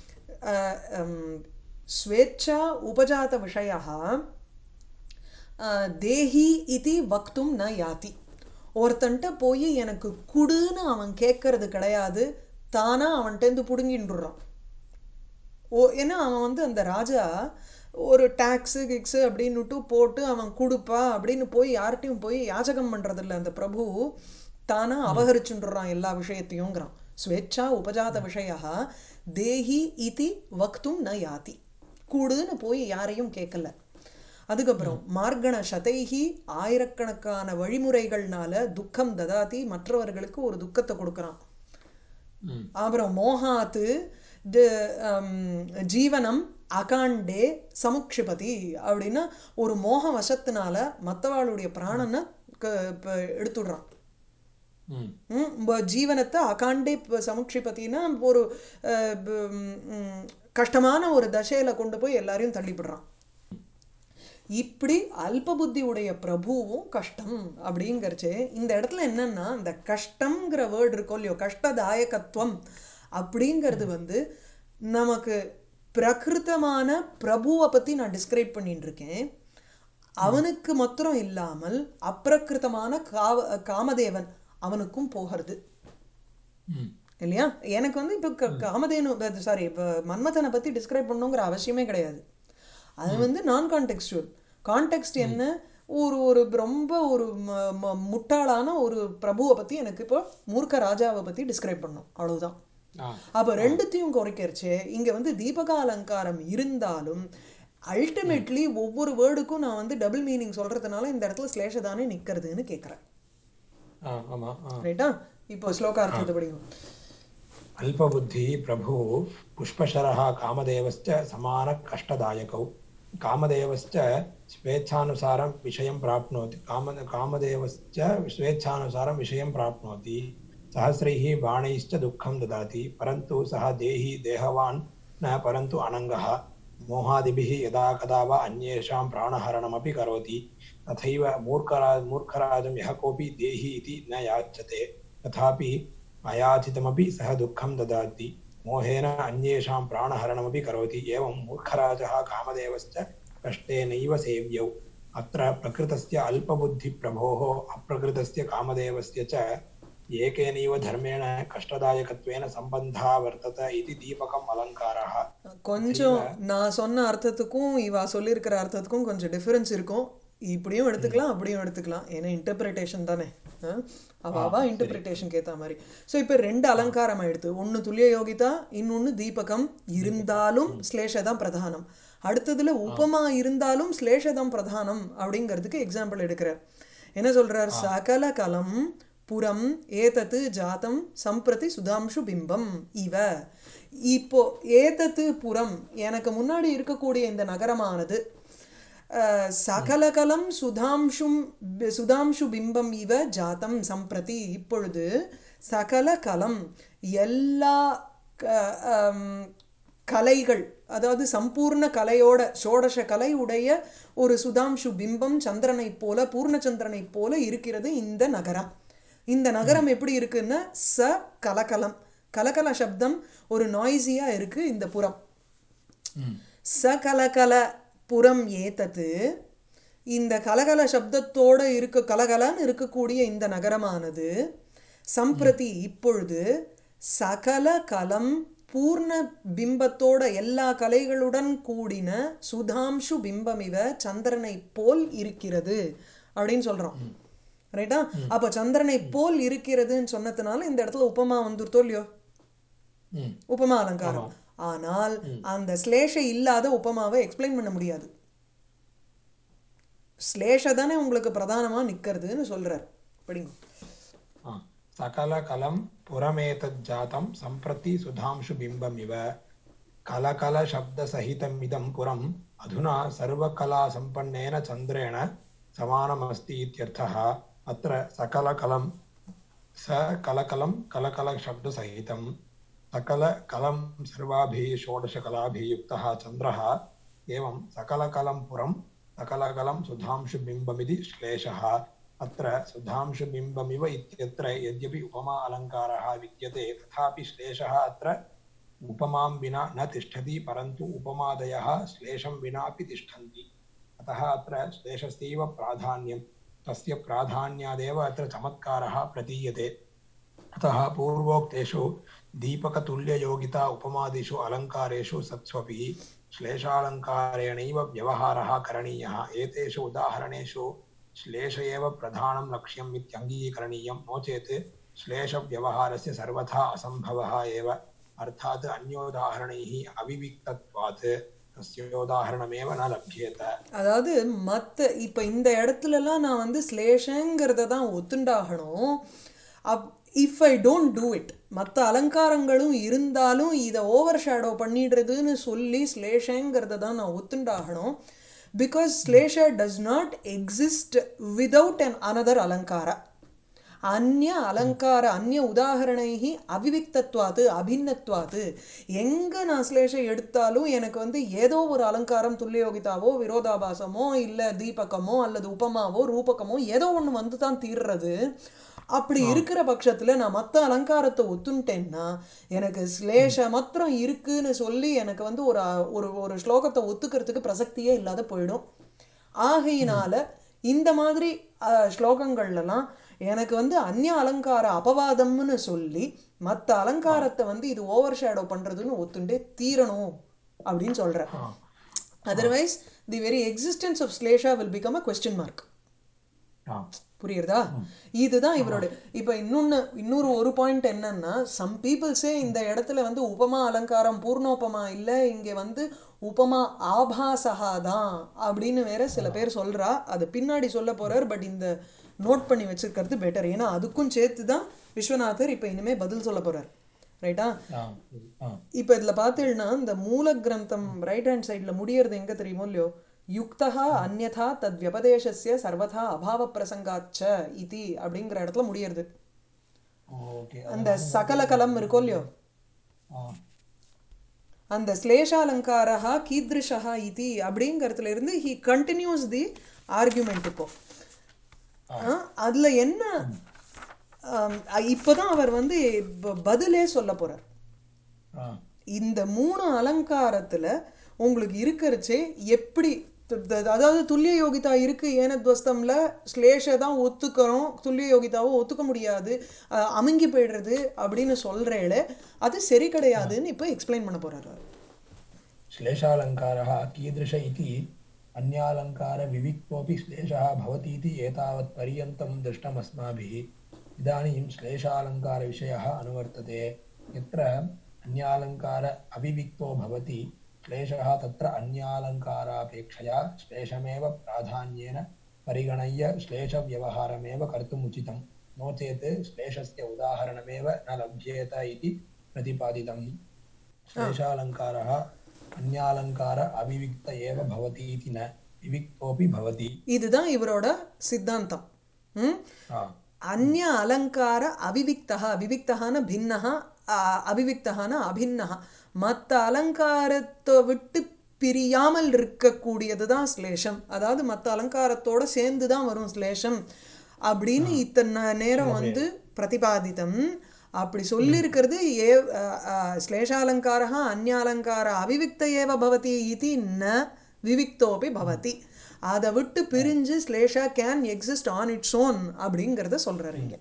ஸ்வேच्छா உபஜாத விஷயா தேஹி இது வக்தும் ந யாதி ஒருத்தன்ட்ட போய் எனக்கு குடுன்னு அவன் கேட்கறது கிடையாது தானா அவன்கிட்டேருந்து பிடுங்கின்றான் ஓ ஏன்னா அவன் வந்து அந்த ராஜா ஒரு டேக்ஸு கிக்ஸு அப்படின்னுட்டு போட்டு அவன் கொடுப்பா அப்படின்னு போய் யார்கிட்டையும் போய் யாச்சகம் பண்ணுறதில்ல அந்த பிரபு தானா அபகரிச்சுன்றான் எல்லா விஷயத்தையுங்கிறான் ஸ்வேच्छா உபஜாத விஷயா தேஹி இதி வக்தும் ந யாதி கூடுன்னு போய் யாரையும் கேட்கல அதுக்கப்புறம் மார்கண சதைஹி ஆயிரக்கணக்கான வழிமுறைகள்னால துக்கம் ததாதி மற்றவர்களுக்கு ஒரு துக்கத்தை கொடுக்குறான் ம் அப்புறம் மோகாத்து தி- ஹம், ஜீவனம் அகாண்டே சமுக்ஷிபதி அப்படின்னா ஒரு மோக வசத்தினால மற்றவாளுடைய பிராணனை க- ப- எடுத்துடுறான் ம் ம், ப- ஜீவனத்தை அகாண்டே ப- சமுக்ஷிபத்தின்னா ஒரு அஹ், ப- ம், கஷ்டமான ஒரு தசையில கொண்டு போய் எல்லாரையும் தள்ளிவிடுறான் இப்படி அல்பபுத்தி உடைய பிரபுவும் கஷ்டம் அப்படிங்கிறச்சு இந்த இடத்துல என்னன்னா இந்த கஷ்டம்ங்கிற வேர்டு இருக்கோ இல்லையோ கஷ்டதாயகத்துவம் அப்படிங்கிறது வந்து நமக்கு பிரகிருத்தமான பிரபுவை பத்தி நான் டிஸ்கிரைப் பண்ணிட்டு இருக்கேன் அவனுக்கு மாத்திரம் இல்லாமல் அப்பிரகிருத்தமான காவ காமதேவன் அவனுக்கும் போகிறது ம் இல்லையா எனக்கு வந்து இப்போ க- காமதேனு சாரி இப்போ மன்மதனை பற்றி டிஸ்கிரைப் பண்ணணுங்கிற அவசியமே கிடையாது அது வந்து நான் கான்டெக்ஸ்டுவல் கான்டெக்ஸ்ட் என்ன ஒரு ஒரு ரொம்ப ஒரு ம- ம- முட்டாளான ஒரு பிரபுவை பற்றி எனக்கு இப்போ மூர்க்க ராஜாவை பற்றி டிஸ்கிரைப் பண்ணணும் அவ்வளவுதான் ஆ அப்போ ரெண்டுத்தையும் குறைக்கிறச்சு இங்கே வந்து தீபக அலங்காரம் இருந்தாலும் அல்டிமேட்லி ஒவ்வொரு வேர்டுக்கும் நான் வந்து டபுள் மீனிங் சொல்கிறதுனால இந்த இடத்துல ஸ்லேஷதானே நிற்கிறதுன்னு கேட்குறேன் ஆ ஆமா ஆ ரைட்டா இப்போ ஸ்லோகார்த்தத்தை படிக்கும் अल्पबुद्धिः प्रभुः पुष्पशरः कामदेवश्च समानकष्टदायकौ कामदेवश्च स्वेच्छानुसारं विषयं प्राप्नोति काम कामदेवश्च स्वेच्छानुसारं विषयं प्राप्नोति सहस्रैः बाणैश्च दुःखं ददाति परन्तु सः देही देहवान् न परन्तु अनङ्गः मोहादिभिः यदा कदा वा अन्येषां प्राणहरणमपि करोति तथैव मूर्खरा मूर्खराजं यः कोऽपि देही इति न याच्यते तथापि अयाचितमपि सः दुःखं ददाति मोहेन अन्येषां प्राणहरणमपि करोति एवं मूर्खराजः कामदेवश्च कष्टेनैव सेव्यौ अत्र प्रकृतस्य अल्पबुद्धिप्रभोः अप्रकृतस्य कामदेवस्य च एकेनैव धर्मेण कष्टदायकत्वेन सम्बन्धः वर्तत इति दीपकम् अलङ्कारः கொஞ்சம் நான் சொன்ன அர்த்தத்துக்கும் இவா சொல்லியிருக்கிற அர்த்தத்துக்கும் கொஞ்சம் டிஃபரன்ஸ் இருக்கும் இப்படியும் எடுத்துக்கலாம் அப்படியும் எடுத்துக்கலாம் ஏன்னா இன்டர்பிரிட்டேஷன் தானே ஆ? அவ அவா இன்டர்பிரிட்டேஷனுக்கு ஏற்ற மாதிரி ஸோ இப்போ ரெண்டு அலங்காரம் ஆயிடுது ஒன்று துல்லிய யோகிதா இன்னொன்று தீபகம் இருந்தாலும் ஸ்லேஷதான் பிரதானம் அடுத்ததுல உபமா இருந்தாலும் ஸ்லேஷதம் பிரதானம் அப்படிங்கிறதுக்கு எக்ஸாம்பிள் எடுக்கிறார் என்ன சொல்றார் சகல கலம் புறம் ஏதத்து ஜாதம் சம்பிரதி சுதாம்சு பிம்பம் இவ இப்போ ஏதத்து புறம் எனக்கு முன்னாடி இருக்கக்கூடிய இந்த நகரமானது அஹ், சகலகலம் சுதாம்சும் பி- சுதாம்சு பிம்பம் இவ ஜாத்தம் சம்பிரதி இப்பொழுது சகல கலம் எல்லா க- அம், கலைகள் அதாவது சம்பூர்ண கலையோட ஷோடச கலை உடைய ஒரு சுதாம்சு பிம்பம் சந்திரனைப் போல பூர்ணச்சந்திரனைப் போல இருக்கிறது இந்த நகரம் இந்த நகரம் எப்படி இருக்குன்னா ச கலகலம் கலகல சப்தம் ஒரு நாய்ஸியா இருக்கு இந்த புறம் சகலகல புறம் ஏத்தது இந்த கலகல சப்தத்தோட இருக்க கலகலன்னு இருக்கக்கூடிய இந்த நகரமானது சம்பிரதி இப்பொழுது சகல கலம் பூர்ண பிம்பத்தோட எல்லா கலைகளுடன் கூடின சுதாம்சு பிம்பமிவ சந்திரனை போல் இருக்கிறது அப்படின்னு சொல்றோம் ரைட்டா அப்ப சந்திரனை போல் இருக்கிறதுன்னு சொன்னதுனால இந்த இடத்துல உபமா வந்துருத்தோ இல்லையோ ம் உபமா அலங்காரம் ஆனால் அந்த ஸ்லேஷ இல்லாத உபமாவை எக்ஸ்பிளைன் பண்ண முடியாது ஸ்லேஷ தானே உங்களுக்கு பிரதானமா நிக்கிறதுன்னு சொல்றார் படிங்க हा, सकलकलं पुरमेतज्जातं सम्प्रति सुधांशुबिम्बमिव कलकलशब्दसहितमिदं पुरम् अधुना सर्वकलासम्पन्नेन चन्द्रेण समानमस्ति इत्यर्थः अत्र सकलकलं स कलकलं कलकलशब्दसहितं सकलकलं सर्वाभिः षोडशकलाभिः युक्तः चन्द्रः एवं सकलकलं पुरं सकलकलं सुधांशुबिम्बमिति श्लेषः अत्र सुधांशुबिम्बमिव इत्यत्र यद्यपि उपमा अलङ्कारः विद्यते तथापि श्लेषः अत्र उपमां विना न तिष्ठति परन्तु उपमादयः श्लेषं विनापि तिष्ठन्ति अतः अत्र श्लेषस्यैव प्राधान्यं तस्य प्राधान्यादेव अत्र चमत्कारः प्रतीयते अतः पूर्वोक्तेषु दीपकतुल्ययोगिता उपमादिषु अलङ्कारेषु सत्स्वपि श्लेषालङ्कारेणैव व्यवहारः करणीयः एतेषु उदाहरणेषु श्लेष एव प्रधानं लक्ष्यम् इत्यङ्गीकरणीयं नो चेत् श्लेषव्यवहारस्य सर्वथा असम्भवः एव अर्थात् अन्योदाहरणैः अविविक्तत्वात् तस्योदाहरणमेव न लभ्येत அதாவது மற்ற இப்போ இந்த இடத்துலலாம் நான் வந்து ஸ்லேஷங்கிறத தான் ஒத்துண்டாகணும் அப் if I don't do it மற்ற அலங்காரங்களும் இருந்தாலும் இதை ஓவர் ஷேடோ பண்ணிடுறதுன்னு சொல்லி ஸ்லேஷங்கிறத தான் நான் ஒத்துண்டாகணும் because shlesha does not exist without an another alankara அந்நிய அலங்கார அந்நிய உதாகரணைகி அவிவிக்தத்வாத்து அபின்னத்வாத்து எங்கே நான் ஸ்லேஷை எடுத்தாலும் எனக்கு வந்து ஏதோ ஒரு அலங்காரம் துல்லியோகிதாவோ விரோதாபாசமோ இல்லை தீபகமோ அல்லது உபமாவோ ரூபகமோ ஏதோ ஒன்று வந்து தான் தீர்றது அப்படி இருக்கிற பட்சத்தில் நான் மற்ற அலங்காரத்தை ஒத்துன்ட்டேன்னா எனக்கு ஸ்லேஷ மாத்திரம் இருக்குன்னு சொல்லி எனக்கு வந்து ஒரு ஒரு ஒரு ஸ்லோகத்தை ஒத்துக்கிறதுக்கு பிரசக்தியே இல்லாத போயிடும் ஆகையினால இந்த மாதிரி அஹ், ஸ்லோகங்கள்லாம் எனக்கு வந்து அந்நிய அலங்கார அபவாதம்னு சொல்லி மற்ற அலங்காரத்தை வந்து இது ஓவர் ஷேடோ பண்ணுறதுன்னு ஒத்துண்டே தீரணும் அப்படின்னு சொல்கிறேன் otherwise the very existence of shlesha will become a question mark हा, புரியுறதா இதுதான் இவரோட இப்போ இன்னொன்று இன்னொரு ஒரு பாயிண்ட் என்னன்னா சம் பீப்புள்ஸே இந்த இடத்துல வந்து உபமா அலங்காரம் பூர்ணோபமா இல்லை இங்கே வந்து உபமா ஆபாசகா தான் அப்படின்னு வேற சில பேர் சொல்றா அது பின்னாடி சொல்ல போறார் பட் இந்த நோட் பண்ணி வச்சிருக்கிறது பெட்டர் ஏன்னா அதுக்கும் சேர்த்து தான் விஸ்வநாதர் இப்போ இனிமே பதில் சொல்ல போறார் ரைட்டா हा, हा, இப்போ இதில் பார்த்தீங்கன்னா இந்த மூல கிரந்தம் ரைட் ஹேண்ட் சைடில் முடியறது எங்கே தெரியுமோ இல்லையோ யுக்தா அந்யதா தத் வியபதேசஸ்ய சர்வதா அபாவ பிரசங்காச்ச இதி அப்படிங்கிற இடத்துல முடியறது ओके அந்த சகல கலம் இருக்கோ இல்லையோ हा, அந்த ஸ்லேஷாலங்காரா கீத்ருஷா இதி அப்படிங்கிறதுல இருந்து ஹி கண்டினியூஸ் தி ஆர்குமெண்ட் இப்போ ஆ, அதுல என்ன ஆம், இப்போதான் அவர் வந்து ப- பதிலே சொல்ல போறார் हा, இந்த மூணு அலங்காரத்துல உங்களுக்கு இருக்கிறச்சே எப்படி த- த- அதாவது துல்லிய யோகிதா இருக்கு ஏனத்வஸ்தம்ல ஸ்லேஷ தான் ஒத்துக்கிறோம் துல்லிய யோகிதாவை ஒத்துக்க முடியாது அஹ், அமுங்கி போயிடுறது அப்படின்னு சொல்றேளே அது சரி கிடையாதுன்னு இப்போ எக்ஸ்பிளைன் பண்ண போறாரு அவர். श्लेषालङ्कारः कीदृश इति अन्यालङ्कारविविक्तोऽपि श्लेषः भवतीति एतावत्पर्यन्तं दृष्टमस्माभिः इदानीं श्लेषालङ्कारविषयः अनुवर्तते यत्र अन्यालङ्कार अविविक्तो भवति श्लेषः तत्र अन्यालङ्कारापेक्षया श्लेषमेव प्राधान्येन परिगणय्य श्लेषव्यवहारमेव कर्तुम् उचितं नो चेत् श्लेषस्य उदाहरणमेव न लभ्येत इति प्रतिपादितम् श्लेषालङ्कारः अन्यालङ्कार अविविक्त एव भवति इति न विविक्तोऽपि भवति இதுதான் இவரோட சித்தாந்தம் ம் हा, அந்நிய அலங்கார அவிவிக்தா விவிக்தகான பின்னஹா அ- அவிவிக்தகான அபின்னஹா மற்ற அலங்காரத்தை விட்டு பிரியாமல் இருக்கக்கூடியது தான் ஸ்லேஷம் அதாவது மற்ற அலங்காரத்தோட சேர்ந்து தான் வரும் ஸ்லேஷம் அப்படின்னு இத்தனை நேரம் வந்து பிரதிபாதித்தம் அப்படி சொல்லியிருக்கிறது ஏ அஹ், அஹ், ஸ்லேஷாலங்காரः அந்யாலங்கார அவிவிக்த ஏவ பவதி இது ந விவிக்தோபி பவதி அதை விட்டு பிரிஞ்சு shlesha can exist on its own அப்படிங்கிறத சொல்றாரு இங்க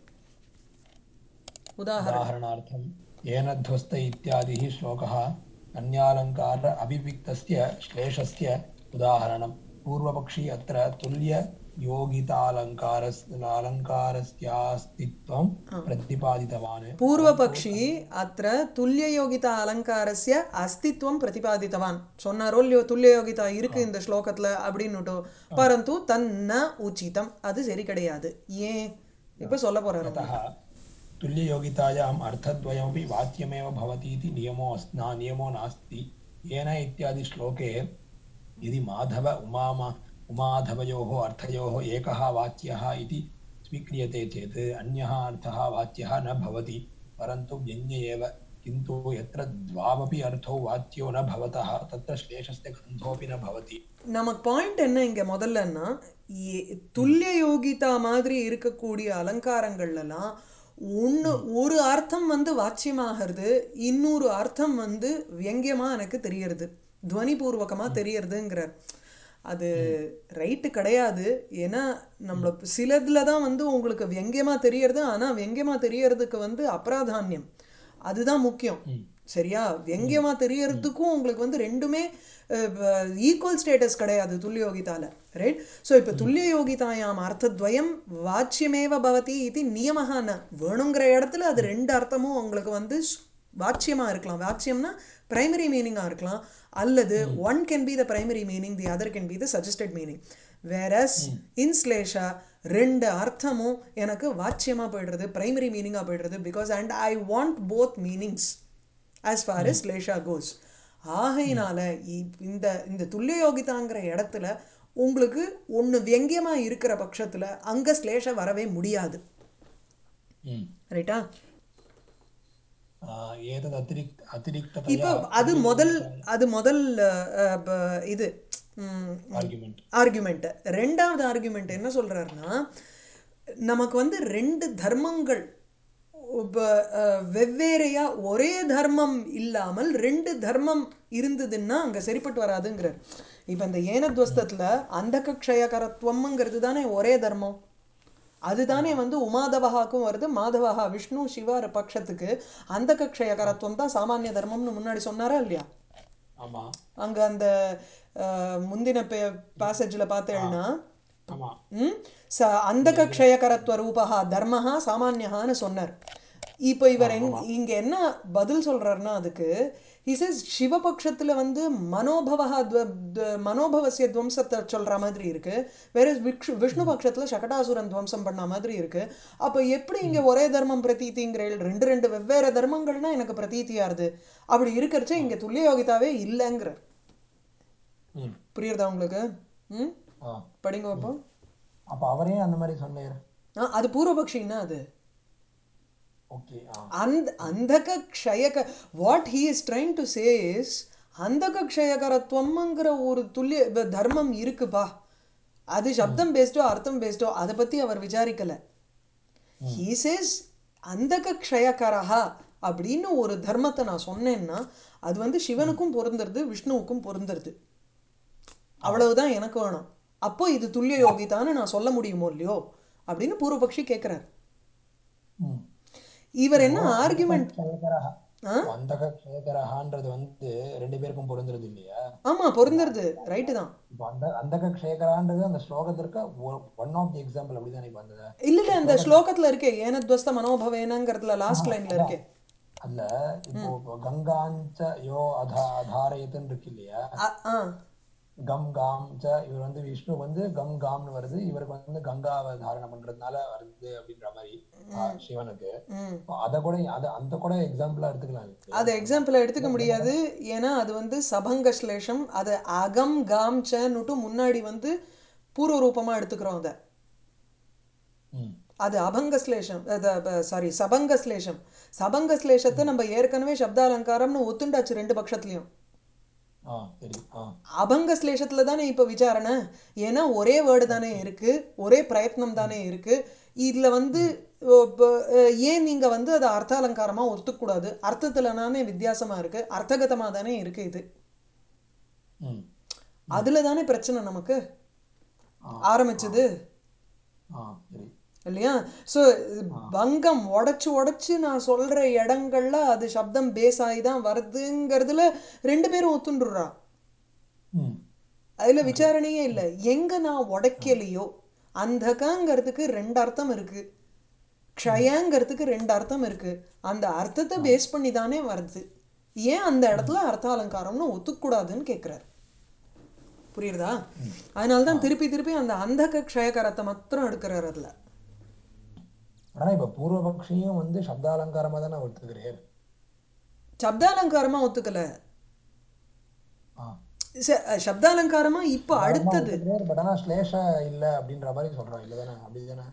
உதாரணம் उदाहरणार्थं येन ध्वस्त इत्यादिः श्लोकः अन्यालङ्कार अभिविक्तस्य श्लेषस्य उदाहरणं पूर्वपक्षी अत्र तुल्ययोगितालङ्कारस् अलङ्कारस्यास्तित्वं प्रतिपादितवान् பூர்வபக்ஷி அத்த துல்லியயோகிதா அலங்காரஸ்ய அஸ்தித்வம் பிரதிபாதித்தவான் சொன்னாரோ இல்லையோ துல்லியயோகிதா இருக்கு இந்த ஸ்லோகத்துல அப்படின்னுட்டோ பரந்து தன்ன உச்சிதம் அது சரி கிடையாது ஏன் இப்ப சொல்ல போறாரு यतः तुल्ययोगितायाम् अर्थद्वयमपि वाच्यमेव भवति इति नियमो अस् ना नियमो नास्ति येन इत्यादि श्लोके यदि माधव उमामा उमाधवयोः अर्थयोः एकः वाच्यः इति स्वीक्रियते चेत् अन्यः अर्थः वाच्यः न भवति परन्तु व्यङ्ग्य एव किन्तु यत्र द्वावपि अर्थौ वाच्यो न भवतः तत्र श्लेषस्य गन्धोऽपि न भवति நமக்கு பாயிண்ட் என்ன இங்க முதல்லன்னா ஏ- துல்லிய யோகிதா மாதிரி இருக்கக்கூடிய அலங்காரங்கள்லாம் ஒன்று ஒரு அர்த்தம் வந்து வாச்சியமாகிறது இன்னொரு அர்த்தம் வந்து வியங்கியமா எனக்கு தெரியறது துவனிபூர்வகமா தெரியறதுங்கிறார் அது ரைட்டு கிடையாது ஏன்னா நம்மள சிலதுல தான் வந்து உங்களுக்கு வியங்கியமா தெரியறது ஆனா வியங்கியமா தெரியறதுக்கு வந்து அப்ராதானியம் அதுதான் முக்கியம் சரியா வியங்கியமா தெரியறதுக்கும் உங்களுக்கு வந்து ரெண்டுமே ஈக்குவல் ஸ்டேட்டஸ் கிடையாது துல்லியோகிதால ரைட் ஸோ இப்போ துல்லியோகிதாயாம் அர்த்தத்வயம் வாச்சியமேவ பவதி இது நியமஹா ந வேணுங்கிற இடத்துல அது ரெண்டு அர்த்தமும் உங்களுக்கு வந்து ஸ்- வாச்சியமா இருக்கலாம் வாச்சியம்னா பிரைமரி மீனிங்காக இருக்கலாம் அல்லது one can be the primary meaning the other can be the suggested meaning whereas இன்ஸ்லேஷா ரெண்டு அர்த்தமும் எனக்கு வாச்சியமா போயிடுறது பிரைமரி மீனிங்காக போயிடுறது because and I want both meanings as far as shlesha goes ஆகையினால இ- இந்த இந்த துல்லிய யோகிதாங்கிற இடத்துல உங்களுக்கு ஒன்று வியங்கியமா இருக்கிற பட்சத்துல அங்க ஸ்லேஷ வரவே முடியாது ரைட்டா आ, एतद् अतिरिक्त இப்போ अतिरिक्ततया அது முதல் அது முதல் அஹ், ப- இது आर्ग्युमेण्ट् ஆர்குமெண்ட் ரெண்டாவது ஆர்குமெண்ட் என்ன சொல்றாருன்னா நமக்கு வந்து ரெண்டு தர்மங்கள் இப்ப, அஹ், வெவ்வேறையா ஒரே தர்மம் இல்லாமல் ரெண்டு தர்மம் இருந்ததுன்னா அங்க சரிப்பட்டு வராதுங்கிறார் இப்ப இந்த ஏனத்வஸ்தத்துல அந்த கக்ஷயகரத்துவம்ங்கிறது தானே ஒரே தர்மம் அதுதானே வந்து உமாதவகாக்கும் வருது மாதவகா விஷ்ணு சிவ பட்சத்துக்கு அந்த கக்ஷயகரத்துவம் தான் சாமானிய தர்மம்னு முன்னாடி சொன்னாரா இல்லையா ஆமாம் அங்க அந்த அஹ், முந்தின பேசேஜில் பார்த்தேன்னா ஆமாம் ம் ச அந்தக க்ஷயகரத்வ ரூபா தர்மஹா சாமானியஹான்னு சொன்னார் இப்போ இவர் எங் இங்க என்ன பதில் சொல்றாருன்னா அதுக்கு இசஸ் சிவபக்ஷத்துல வந்து மனோபவா மனோபவசிய துவம்சத்தை சொல்ற மாதிரி இருக்கு வேற விக்ஷு விஷ்ணு பட்சத்துல சகடாசுரன் துவம்சம் பண்ண மாதிரி இருக்கு அப்ப எப்படி இங்க ஒரே தர்மம் பிரதீதிங்கிறீள் ரெண்டு ரெண்டு வெவ்வேறு தர்மங்கள்னா எனக்கு பிரதீதியாருது அப்படி இருக்கிறச்சே இங்க துல்லிய யோகிதாவே இல்லைங்கிற ம் புரியுறதா உங்களுக்கு ம் ஆ படிங்க அப்போ அப்போ அவரே அந்த மாதிரி சொன்னார் ஆ அது பூர்வபக்ஷின்னா அது ஓகே ஆ அந்த அந்தக க்ஷயக what he is trying to say is அந்தக க்ஷயகரத்துவம்ங்கிற ஒரு துல்லிய வ- தர்மம் இருக்குப்பா அது சப்தம் பேஸ்டோ அர்த்தம் பேஸ்டோ அதை பத்தி அவர் விசாரிக்கல ஹீ சேஸ் அந்தக க்ஷயகரஹா அப்படின்னு ஒரு தர்மத்தை நான் சொன்னேன்னா அது வந்து சிவனுக்கும் பொருந்துறது விஷ்ணுவுக்கும் பொருந்துறது அவ்வளவுதான் எனக்கு வேணும் அப்போ இது துல்லிய யோகிதான்னு நான் சொல்ல முடியுமோ இல்லையோ அப்படின்னு பூர்வபக்ஷி கேட்கிறார் ம் இவர் என்ன ஆர்குமெண்ட் க்ஷயகரஹ ஆ அந்தக க்ஷயகரஹான்றது வந்து ரெண்டு பேருக்கும் பொருந்துறது இல்லையா ஆமா பொருந்துறது ரைட்டு தான் இப்போ அந்த அந்தக க்ஷயகரான்றது அந்த ஸ்லோகத்திற்கு ஒன் ஆஃப் தி எக்ஸாம்பிள் அப்படிதான் இப்போ வந்தது இல்ல இல்ல இந்த ஸ்லோகத்துல இருக்கே ஏனத்வஸ்த மனோபவேனங்கிறதுல லாஸ்ட் லைன்ல இருக்கே அல்ல இப்போ இப்போ கங்காஞ்ச யோ அதா அதாரயத்துன்னு இருக்கு இல்லையா அ- ஆ கம் காம் ச இவர் வந்து விஷ்ணு வந்து கம் காம்னு வருது இவருக்கு வந்து கங்காவை தாரணை பண்றதுனால வருது அப்படின்ற மாதிரி ஆ, சிவனுக்கு ம் இப்போ அதை கூட அதை அந்த கூட எக்ஸாம்பிளா எடுத்துக்கலாம் இல்லையா? அது எக்ஸாம்பிளா எடுத்துக்க முடியாது ஏன்னா அது வந்து சபங்க ஸ்லேஷம் அது அகம் காம் சன்னுட்டு முன்னாடி வந்து பூர்வ ரூபமா எடுத்துக்கிறோம் அதை ம் அது அபங்க ஸ்லேஷம் சாரி சபங்க ஸ்லேஷம் சபங்க ஸ்லேஷத்தை நம்ம ஏற்கனவே சப்தாலங்காரம்னு ஒத்துண்டாச்சு ரெண்டு பட்சத்துலயும் ஆ சரி ஆ அபங்க ஸ்லேஷத்துல தானே இப்போ விசாரணை ஏன்னா ஒரே வேர்டு தானே இருக்கு ஒரே பிரயத்னம் தானே இருக்கு இதுல வந்து ஓ, ப- அஹ், ஏன் நீங்க வந்து அதை அர்த்த அலங்காரமா ஒத்துக்கூடாது அர்த்தத்துல தானே வித்தியாசமா இருக்கு அர்த்தகதமா தானே இருக்கு இது ம் அதுல தானே பிரச்சனை நமக்கு ஆ ஆரம்பிச்சது ஆ சரி இல்லையா ஸோ பங்கம் உடைச்சு உடைச்சு நான் சொல்ற இடங்கள்ல அது சப்தம் பேஸ் ஆகி தான் வருதுங்கிறதுல ரெண்டு பேரும் ஒத்துண்டுறா ம் அதுல விசாரணையே இல்லை எங்க நான் உடைக்கலையோ அந்தகங்கிறதுக்கு ரெண்டு அர்த்தம் இருக்கு க்ஷயங்கிறதுக்கு ரெண்டு அர்த்தம் இருக்கு அந்த அர்த்தத்தை பேஸ் பண்ணி தானே வருது ஏன் அந்த இடத்துல அர்த்த அலங்காரம்னு ஒத்துக்கூடாதுன்னு கேட்குறாரு புரியுறதா அதனால தான் திருப்பி திருப்பி அந்த அந்தக க்ஷயகரத்தை மாத்திரம் எடுக்கிறார் அதுல ஆனா இப்ப பூர்வபக்ஷியும் வந்து சப்தாலங்காரமா தானே ஒத்துக்கிறேன் சப்தாலங்காரமா ஒத்துக்கல ஆ ச- சப்தாலங்காரமா இப்போ அடுத்தது பட் ஆனா ஸ்லேஷ இல்ல அப்படின்ற மாதிரி சொல்றோம் இல்லதானே அப்படிதானே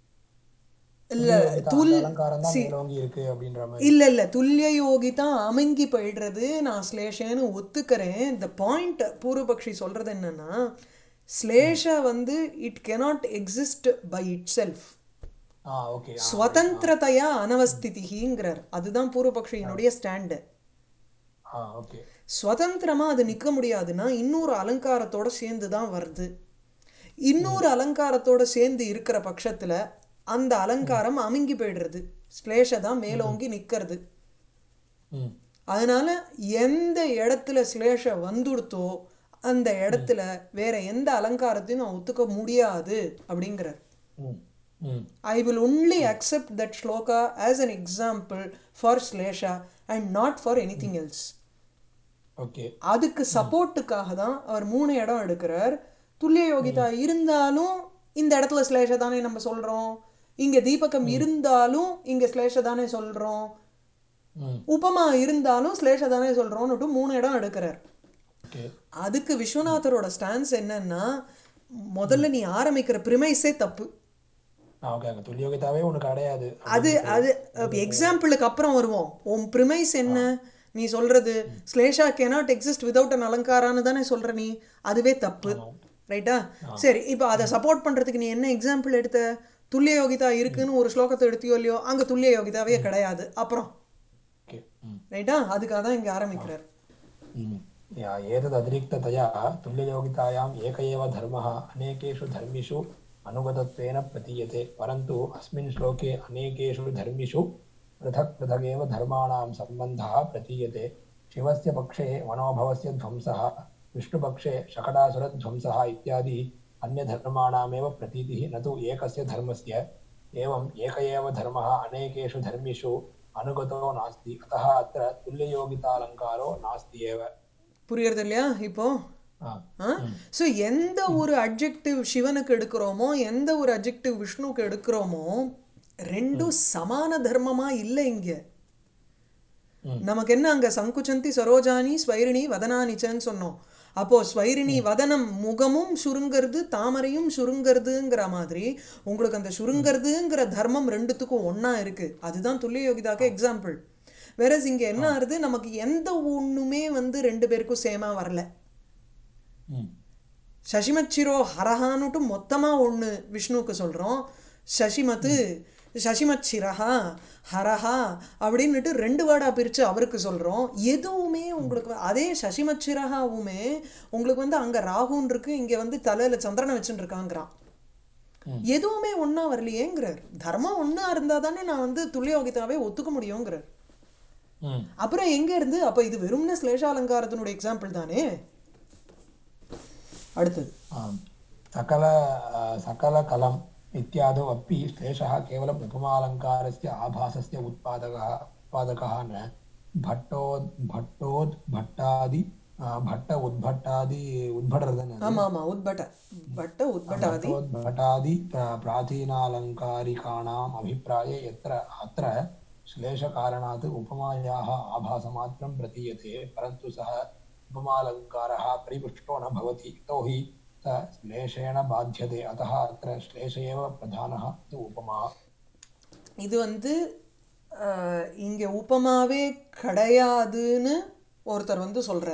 இல்ல துல்லியோகிதா துல் அந்த அலங்காரம் தான் சி மேலோங்கி இருக்கு அப்படின்ற மாதிரி இல்ல இல்ல துல்லிய யோகிதா அமங்கி போயிடுறது நான் ஸ்லேஷன்னு ஒத்துக்கிறேன் இந்த பாயிண்ட் பூர்வபக்ஷி சொல்றது என்னன்னா ஸ்லேஷ வந்து it cannot exist by itself ah okay ah ஸ்வதந்திரதையா அனவஸ்திதிங்கிறார் அதுதான் பூர்வபக்ஷியினுடைய ஸ்டாண்டு ஆ ஓகே ஸ்வதந்திரமா அது நிக்க முடியாதுன்னா இன்னொரு அலங்காரத்தோட சேர்ந்து தான் வருது இன்னொரு அலங்காரத்தோட சேர்ந்து இருக்கிற பட்சத்துல அந்த அலங்காரம் அமுங்கி போயிடுறது ஸ்லேஷ தான் மேலோங்கி நிக்கிறது ம் அதனால எந்த இடத்துல ஸ்லேஷ வந்துடுத்தோ அந்த இடத்துல வேற எந்த அலங்காரத்தையும் நான் ஒத்துக்க முடியாது அப்படிங்கிறார் hmm hmm I will only accept that shloka as an example for shlesha and not for anything else okay அதுக்கு சப்போர்ட்டுக்காக தான் அவர் மூணு இடம் எடுக்கிறார் துல்லிய யோகிதா இருந்தாலும் இந்த இடத்துல ஸ்லேஷ தானே நம்ம சொல்றோம் இங்க தீபகம் இருந்தாலும் இங்க ஸ்லேஷ தானே சொல்றோம் ம் உபமா இருந்தாலும் ஸ்லேஷ தானே சொல்றோம்னுட்டு மூணு இடம் எடுக்கிறார் ஓகே அதுக்கு விஸ்வநாதரோட ஸ்டான்ஸ் என்னன்னா முதல்ல நீ ஆரம்பிக்கிற ப்ரிமைஸே தப்பு ஆ ஓகே அங்கே துல்லியோகிதாவே உனக்கு கிடையாது அது அது எக்ஸாம்பிளுக்கு அப்புறம் வருவோம் உன் ப்ரிமைஸ் என்ன நீ சொல்றது shlesha cannot exist without an அலங்காரான்னு தானே சொல்ற நீ அதுவே தப்பு ரைட்டா சரி இப்போ அதை சப்போர்ட் பண்றதுக்கு நீ என்ன எக்ஸாம்பிள் எடுத்த துல்லிய யோகிதா இருக்குன்னு ஒரு ஸ்லோகத்தை எடுத்தியோ இல்லையோ அங்க துல்லிய யோகிதாவே கிடையாது அப்புறம் ஓகே ம் ரைட்டா அதுக்காக தான் இங்க ஆரம்பிக்கிறார் म्. या एतदतिरिक्ततया तुल्ययोगितायाम् एक एव धर्मः अनेकेषु धर्मिषु अनुगतत्वेन प्रतीयते परन्तु अस्मिन् श्लोके अनेकेषु धर्मिषु पृथक् पृथगेव धर्माणां सम्बन्धः प्रतीयते शिवस्य पक्षे मनोभवस्य ध्वंसः विष्णुपक्षे शकटासुरध्वंसः इत्यादि अन्यधर्माणामेव प्रतीतिः न तु एकस्य धर्मस्य एवम् एक एव धर्मः अनेकेषु धर्मिषु अनुगतो नास्ति अतः अत्र तुल्ययोगितालङ्कारो नास्ति एव புரியுறது இல்லையா இப்போ आ, ஸோ எந்த ஒரு அட்ஜெக்டிவ் சிவனுக்கு எடுக்கிறோமோ எந்த ஒரு அட்ஜெக்டிவ் விஷ்ணுவுக்கு எடுக்கிறோமோ ரெண்டும் சமான தர்மமா இல்லை இங்க ம். நமக்கு என்ன அங்க சங்குச்சந்தி சரோஜானி ஸ்வைரிணி வதனானிச்சன்னு சொன்னோம் அப்போ ஸ்வைரிணி வதனம் முகமும் சுருங்கிறது தாமரையும் சுருங்கிறதுங்கிற மாதிரி உங்களுக்கு அந்த சுருங்கிறதுங்கிற தர்மம் ரெண்டுத்துக்கும் ஒண்ணா இருக்கு அதுதான் துல்லிய யோகிதாக்கு எக்ஸாம்பிள் வேறஸ் இங்க என்ன ஆறுது நமக்கு எந்த ஒண்ணுமே வந்து ரெண்டு பேருக்கும் சேமா வரல ம். சசிமச்சிரோ ஹரஹான்னுட்டு மொத்தமாக ஒன்று விஷ்ணுவுக்கு சொல்கிறோம் சசிமத்து சசிமச்சிரஹா ஹரஹா அப்படின்னுட்டு ரெண்டு வேர்டாக பிரித்து அவருக்கு சொல்கிறோம் எதுவுமே உங்களுக்கு வ- அதே சசிமச்சிரஹாவுமே உங்களுக்கு வந்து அங்கே ராகுன்னு இருக்கு இங்கே வந்து தலையில் சந்திரனை வச்சுட்டு இருக்காங்கிறான் ம். எதுவுமே ஒன்றா வரலையேங்கிறார் தர்மம் ஒன்றா இருந்தால் தானே நான் வந்து துல்லியோகிதாவே ஒத்துக்க முடியுங்கிறார் ம். அப்புறம் எங்க இருந்து அப்ப இது வெறும்ன ஸ்லேஷாலங்காரத்தினுடைய எக்ஸாம்பிள் தானே அடுத்தது आम्. सकल आ, सकलकलम् इत्यादौ अपि श्लेषः केवलम् उपमालङ्कारस्य आभासस्य उत्पादकः उत्पादकः न भट्टोद् भट्टोद् भट्टादि आ, भट्ट उद्भट्टादि उद्भटर्दन ஆமா ஆமா உட்பட்ட பட்ட உட்பட்டாதி भट्टोद्भटादि प्रा- प्राचीनालङ्कारिकाणाम् अभिप्राये यत्र अत्र श्लेषकारणात् उपमायाः आभासमात्रं प्रतीयते परन्तु सः उपमालङ्कारः परिपुष्टो न भवति यतोहि स श्लेषेण बाध्यते अतः अत्र श्लेष एव प्रधानः तु उपमा இது வந்து அஹ், இங்க உபமாவே கிடையாதுன்னு ஒருத்தர் வந்து சொல்றார்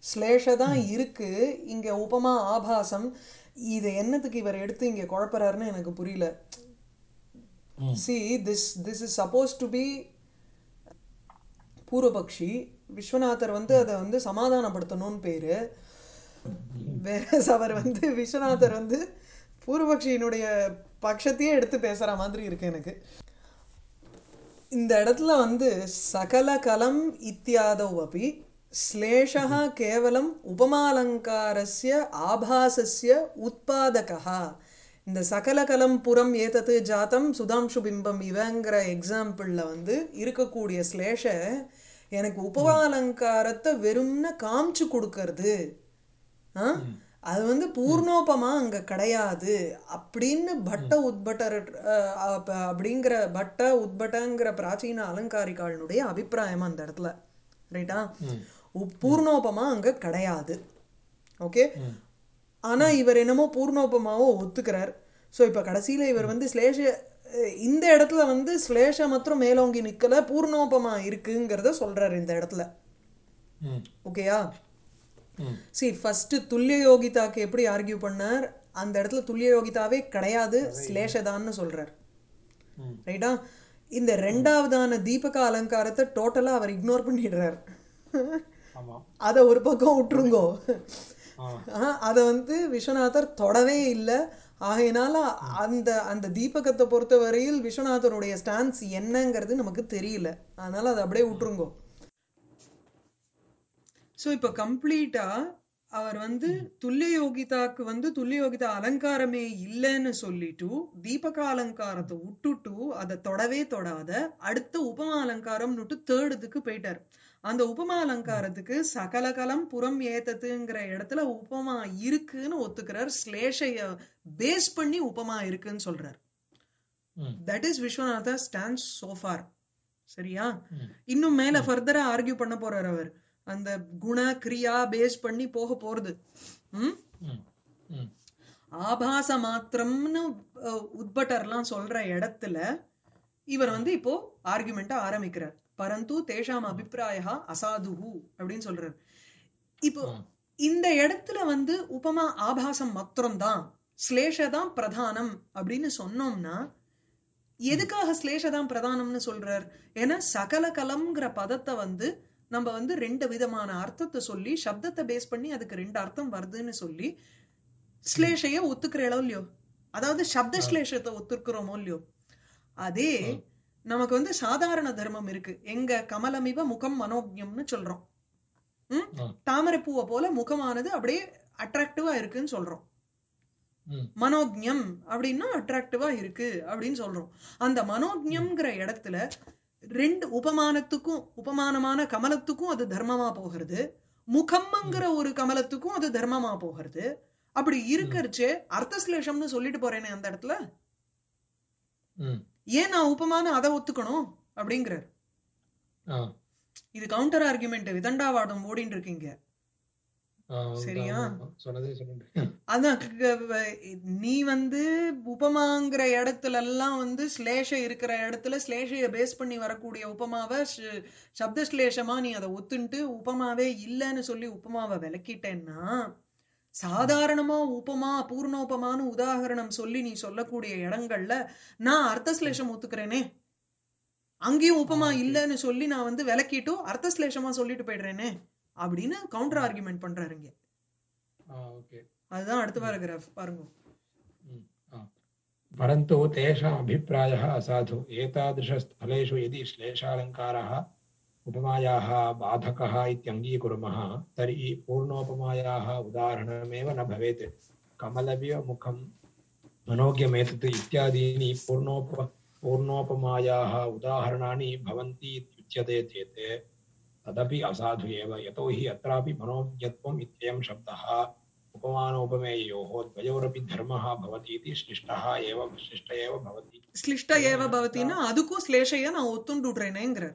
ஸ்லேஷ தான் இருக்கு இங்க உபமா ஆபாசம் இது என்னத்துக்கு இவர் எடுத்து இங்க குழப்பறாருன்னு எனக்கு புரியல see this this is supposed to be பூர்வபக்ஷி விஸ்வநாதர் வந்து அதை வந்து சமாதானப்படுத்தணும்னு பேரு வேற அவர் வந்து விஸ்வநாதர் வந்து பூர்வபக்ஷியினுடைய பட்சத்தையே எடுத்து பேசுற மாதிரி இருக்கு எனக்கு இந்த இடத்துல வந்து சகல கலம் இத்தியாதோ அப்படி ஸ்லேஷः கேவலம் உபமாலங்காரஸ்ய ஆபாசஸ்ய உத்பாதகா இந்த சகலகலம் புறம் ஏதத்து ஜாத்தம் சுதாம்சு பிம்பம் இவங்கிற எக்ஸாம்பிளில் வந்து இருக்கக்கூடிய ஸ்லேஷ எனக்கு உபமாலங்காரத்தை வெறும்னு காமிச்சு கொடுக்கறது ஆ? அது வந்து பூர்ணோபமா அங்க கிடையாது அப்படின்னு பட்ட உத்பட்டர் அஹ், அப்ப அப்படிங்கிற பட்ட உத்பட்டங்கிற பிராச்சீன அலங்காரிகாளினுடைய அபிப்பிராயம் அந்த இடத்துல ரைட்டா உப்- பூர்ணோபமா அங்க கிடையாது ஓகே ஆனா இவர் என்னமோ பூர்ணோபமாவோ ஒத்துக்கிறார் ஸோ இப்ப கடைசியில இவர் வந்து ஸ்லேஷ அஹ், இந்த இடத்துல வந்து ஸ்லேஷ மாத்திரம் மேலோங்கி நிக்கல பூர்ணோபமா இருக்குங்கிறத சொல்றாரு இந்த இடத்துல ம் ஓகேயா ம் சி ஃபர்ஸ்ட் துல்லிய யோகிதாக்கு எப்படி ஆர்கியூ பண்ணார் அந்த இடத்துல துல்லிய யோகிதாவே கிடையாது ஸ்லேஷதான்னு சொல்றார் ம் ரைட்டா இந்த ரெண்டாவதான தீபக அலங்காரத்தை டோட்டலா அவர் இக்னோர் பண்ணிடுறார் ஆமாம் அதை ஒரு பக்கம் விட்டுருங்கோ ஆ அதை வந்து விஸ்வநாதர் தொடவே இல்லை ஆகையினால அந்த அந்த தீபகத்தை பொறுத்த வரையில் விஸ்வநாதருடைய ஸ்டான்ஸ் என்னங்கிறது நமக்கு தெரியல அதனால அதை அப்படியே விட்டுருங்கோ ஸோ இப்போ கம்ப்ளீட்டா அவர் வந்து துல்லிய யோகிதாக்கு வந்து துல்லிய யோகிதா அலங்காரமே இல்லைன்னு சொல்லிட்டு தீபக அலங்காரத்தை விட்டுட்டு அதை தொடவே தொடாத அடுத்த உபமா அலங்காரம்னுட்டு தேர்டுதுக்கு போயிட்டார் அந்த உபமா அலங்காரத்துக்கு சகலகலம் புறம் ஏத்தத்துங்கிற இடத்துல உபமா இருக்குன்னு ஒத்துக்கிறார் ஸ்லேஷைய பேஸ் பண்ணி உபமா இருக்குன்னு சொல்றார் hmm that is Vishwanatha stands so far சரியா ம் இன்னும் மேல ஃபர்தரா ஆர்கியூ பண்ண போறார் அவர் அந்த குண கிரியா பேஸ் பண்ணி போக போறது ம் ம் ம் ஆபாச மாத்திரம்னு அஹ், உட்பட்டர்லாம் சொல்ற இடத்துல இவர் வந்து இப்போ ஆர்குமெண்ட்டை ஆரம்பிக்கிறார் பரந்து தேஷாம் அபிப்பிராயா அசாதுஹு அப்படின்னு சொல்றாரு இப்போ ம். இந்த இடத்துல வந்து உபமா ஆபாசம் மாத்திரம்தான் ஸ்லேஷ தான் பிரதானம் அப்படின்னு சொன்னோம்னா எதுக்காக ஸ்லேஷ தான் பிரதானம்னு சொல்றார் ஏன்னா சகல கலம்ங்கிற பதத்தை வந்து நம்ம வந்து ரெண்டு விதமான அர்த்தத்தை சொல்லி சப்தத்தை பேஸ் பண்ணி அதுக்கு ரெண்டு அர்த்தம் வருதுன்னு சொல்லி ஸ்லேஷைய ஒத்துக்கிற இடம் இல்லையோ அதாவது சப்த ஸ்லேஷத்தை ஒத்துக்கிறோமோ இல்லையோ அதே நமக்கு வந்து சாதாரண தர்மம் இருக்கு எங்க கமலமிவ முகம் மனோஜம்னு சொல்றோம் ம்? ம். தாமரைப்பூவை போல முகமானது அப்படியே அட்ராக்டிவா இருக்குன்னு சொல்றோம் ம் மனோஜ்ஞம் அப்படின்னா அட்ராக்டிவா இருக்கு அப்படின்னு சொல்றோம் அந்த மனோஜ்ஞம்ங்கிற இடத்துல ரெண்டு உபமானத்துக்கும் உபமானமான கமலத்துக்கும் அது தர்மமா போகிறது முகம்ங்கிற ஒரு கமலத்துக்கும் அது தர்மமா போகிறது அப்படி இருக்கறச்சே அர்த்தஸ்லேஷம்னு சொல்லிட்டு போறேனே அந்த இடத்துல ம் ஏன் நான் உபமான அதை ஒத்துக்கணும் அப்படிங்கிறார் ஆ இது கவுண்டர் ஆர்குமெண்ட் விதண்டாவாதம் ஓடின்னு இருக்கீங்க ஆ சரியா? ஆமா, சொன்னதே சொல்லுங்க அதான் க- வ- நீ வந்து உபமாங்கிற இடத்துல எல்லாம் வந்து ஸ்லேஷ இருக்கிற இடத்துல ஸ்லேஷைய பேஸ் பண்ணி வரக்கூடிய உபமாவை ஷ- சப்த ஸ்லேஷமா நீ அதை ஒத்துன்ட்டு உபமாவே இல்லைன்னு சொல்லி உபமாவை விளக்கிட்டேன்னா சாதாரணமா உபமா பூர்ணோபமான்னு உதாகரணம் சொல்லி நீ சொல்லக்கூடிய இடங்கள்ல நான் அர்த்த ஸ்லேஷம் ஒத்துக்கிறேனே அங்கேயும் உபமா ஆ, okay. இல்லைன்னு சொல்லி நான் வந்து விளக்கிட்டு அர்த்த ஸ்லேஷமா சொல்லிட்டு போயிடுறேனே அப்படின்னு கவுண்டர் ஆர்குமெண்ட் பண்றாரு இங்க ஆ ஓகே அதுதான் அடுத்த பேராகிராஃப் பாருங்க ம், आ। परन्तु तेषाम् अभिप्रायः असाधु एतादृशस्थलेषु यदि श्लेषालङ्कारः उपमायाः बाधकः इत्यङ्गीकुर्मः तर्हि पूर्णोपमायाः उदाहरणमेव न भवेत् कमलव्यमुखं मनोज्ञमेतत् इत्यादीनि पूर्णोप पूर्णोपमायाः उदाहरणानि भवन्ति इत्युच्यते चेत् तदपि असाधु एव यतोहि अत्रापि मनोज्ञत्वम् इत्ययं शब्दः उपमानोपमेयोः द्वयोरपि धर्मः भवति इति शिष्टः एव शिष्ट एव भवति ஸ்லிஷ்ட ஏவ பவத்தின்னா அதுக்கும் ஸ்லேஷைய நான் ஒத்துண்டு விடுறேனேங்கிறார்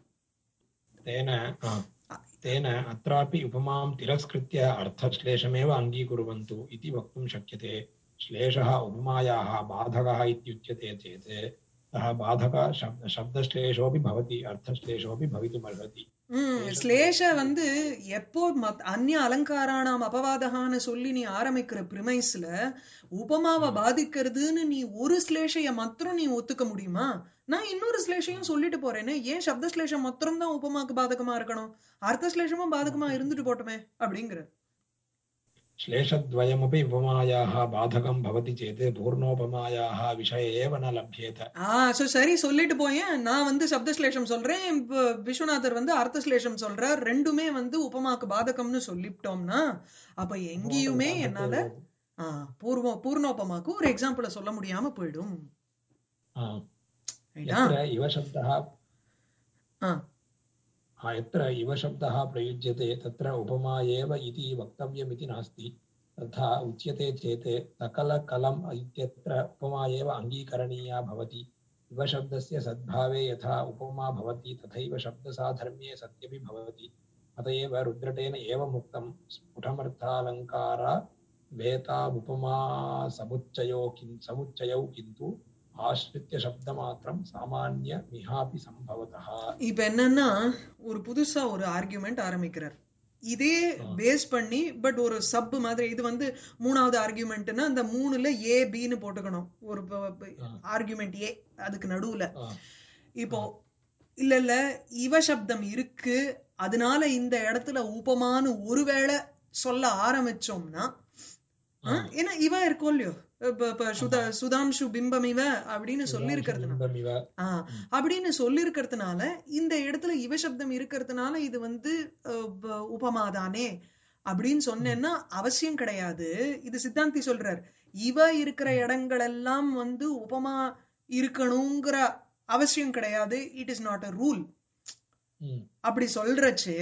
तेन आ, तेन अत्रापि उपमां तिरस्कृत्य अर्थश्लेषमेव अङ्गीकुर्वन्तु इति वक्तुं शक्यते श्लेषः उपमायाः बाधकः इत्युच्यते चेत् सः बाधकः शब्द शब्दश्लेषोऽपि भवति अर्थश्लेषोऽपि भवितुमर्हति ம் ஸ்லேஷ வந்து எப்போ மத் அந்நிய அலங்காரானாம் அபவாதகான்னு சொல்லி நீ ஆரம்பிக்கிற பிரிமைஸ்ல உபமாவை பாதிக்கிறதுன்னு நீ ஒரு ஸ்லேஷைய மாத்திரம் நீ ஒத்துக்க முடியுமா நான் இன்னொரு ஸ்லேஷையும் சொல்லிட்டு போறேனே ஏன் சப்த ஸ்லேஷம் மாத்திரம் தான் உபமாக்கு பாதகமா இருக்கணும் அர்த்த ஸ்லேஷமும் பாதகமா இருந்துட்டு போட்டுமே அப்படிங்கிற श्लेषद्वयमपि उपमायाः बाधकं भवति चेत् पूर्णोपमायाः विषये एव न लभ्येत ஆ சோ சரி சொல்லிட்டு போயேன் நான் வந்து சப்த ஸ்லேஷம் சொல்றேன் இப்ப விஸ்வநாதர் வந்து அர்த்த ஸ்லேஷம் சொல்றார் ரெண்டுமே வந்து உபமாக்கு பாதகம்னு சொல்லிவிட்டோம்னா அப்ப எங்கேயுமே என்னால ஆ பூர்வ பூர்ணோபமாக்கு ஒரு எக்ஸாம்பிள சொல்ல முடியாம போயிடும் हा, ரைட்டா यत्र इव शब्दः ஆ हा, यत्र इव शब्दः प्रयुज्यते तत्र उपमा एव इति वक्तव्यमिति नास्ति तथा उच्यते चेत् सकलकलम् इत्यत्र उपमा एव अङ्गीकरणीया भवति इव शब्दस्य सद्भावे यथा उपमा भवति तथैव शब्दसाधर्म्ये सत्यपि भवति अत एव रुद्रटेन एवमुक्तं स्फुटमर्थालङ्कार वेतामुपमा समुच्चयो किं समुच्चयौ किन्तु आश्रित्य शब्दमात्रं सामान्यमिहापि सम्भवतः இப்ப என்னன்னா ஒரு புதுசா ஒரு ஆர்கியூமெண்ட் ஆரம்பிக்கிறார் இதே பேஸ் பண்ணி பட் ஒரு சப் மாதிரி இது வந்து மூணாவது ஆர்கியூமெண்ட்னா அந்த மூணுல ஏ பின்னு போட்டுக்கணும் ஒரு ஆர்கியூமெண்ட் ஏ அதுக்கு நடுவுல ஆ, இப்போ இல்ல இல்ல இவ சப்தம் இருக்கு அதனால இந்த இடத்துல உபமான்னு ஒருவேளை சொல்ல ஆரம்பிச்சோம்னா ஆ, ஏன்னா இவ இருக்கும் இல்லையோ இப்ப இப்ப சுத சுதாம்சு பிம்பம் இவ அப்படின்னு சொல்லி இருக்கிறதுனா बिम्बमिव ஆ, அப்படின்னு சொல்லியிருக்கிறதுனால இந்த இடத்துல இவ சப்தம் இருக்கிறதுனால இது வந்து அஹ், ப- உபமாதானே அப்படின்னு சொன்னேன்னா அவசியம் கிடையாது இது சித்தாந்தி சொல்றார் இவ இருக்கிற இடங்கள் எல்லாம் வந்து உபமா இருக்கணுங்கிற அவசியம் கிடையாது it is not a rule ம், அப்படி சொல்றச்சு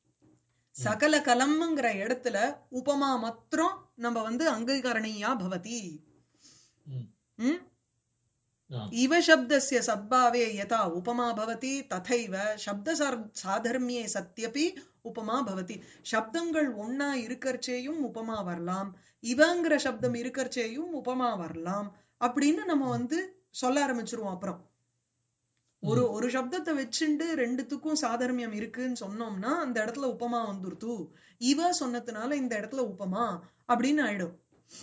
சகல கலம்ங்கிற இடத்துல உபமா மாத்திரம் நம்ம வந்து அங்கீகரணியா பவதி ம், ம் ஆ, इव शब्दस्य सद्भावे यथा उपमा भवति तथैव शब्द சாதர்மியே சத்யபி உபமா பவதி சப்தங்கள் ஒன்னா இருக்கறச்சேயும் உபமா வரலாம் இவங்கிற சப்தம் இருக்கறச்சேயும் உபமா வரலாம் அப்படின்னு நம்ம வந்து சொல்ல ஆரம்பிச்சிருவோம் அப்புறம் ஒரு ஒரு சப்தத்தை வச்சுண்டு ரெண்டுத்துக்கும் சாதர்மியம் இருக்குன்னு சொன்னோம்னா அந்த இடத்துல உபமா வந்துருத்து இவ சொன்னதுனால இந்த இடத்துல உபமா அப்படின்னு ஆயிடும்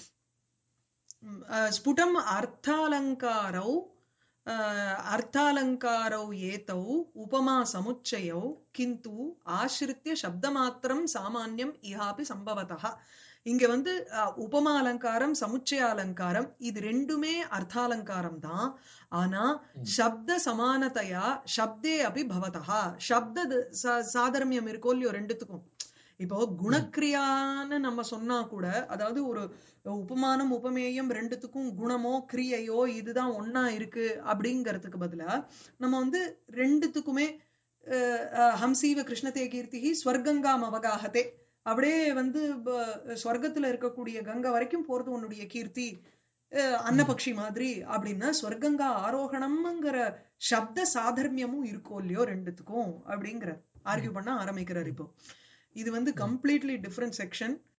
अ, स्फुटम् अर्थालङ्कारौ अ, अर्थालङ्कारौ एतौ उपमा समुच्चयौ किन्तु ஆசிரித்திய சப்தமாத்திரம் சாமான்யம் இஹாபி சம்பவத்தः இங்க வந்து அ, உபமா அலங்காரம் சமுச்சய அலங்காரம் இது ரெண்டுமே அர்த்தாலங்காரம் தான் ஆனா சப்த சமானதையா சப்தே அபி பவதா சப்த ச- சாதர்மியம் இருக்கோ இல்லையோ ரெண்டுத்துக்கும் இப்போ குணக்கிரியான்னு நம்ம சொன்னா கூட அதாவது ஒரு உபமானம் உபமேயம் ரெண்டுத்துக்கும் குணமோ கிரியையோ இதுதான் ஒண்ணா இருக்கு அப்படிங்கறதுக்கு பதிலா நம்ம வந்து ரெண்டுத்துக்குமே அஹ், அஹ், ஹம்சீவ கிருஷ்ணதே கீர்த்திகி ஸ்வர்கங்காம் அவகாகத்தே அப்படியே வந்து ப- ஸ்வர்க்கத்துல இருக்கக்கூடிய கங்கை வரைக்கும் போறது உன்னுடைய கீர்த்தி அஹ், அன்னபக்ஷி மாதிரி அப்படின்னா ஸ்வர்கங்கா ஆரோகணம்ங்கிற சப்த சாதர்மியமும் இருக்கும் இல்லையோ ரெண்டுத்துக்கும் அப்படிங்கிற ஆர்கியூ பண்ண ஆரம்பிக்கிறார் இப்போ இது வந்து கம்ப்ளீட்லி டிஃப்ரெண்ட் செக்ஷன்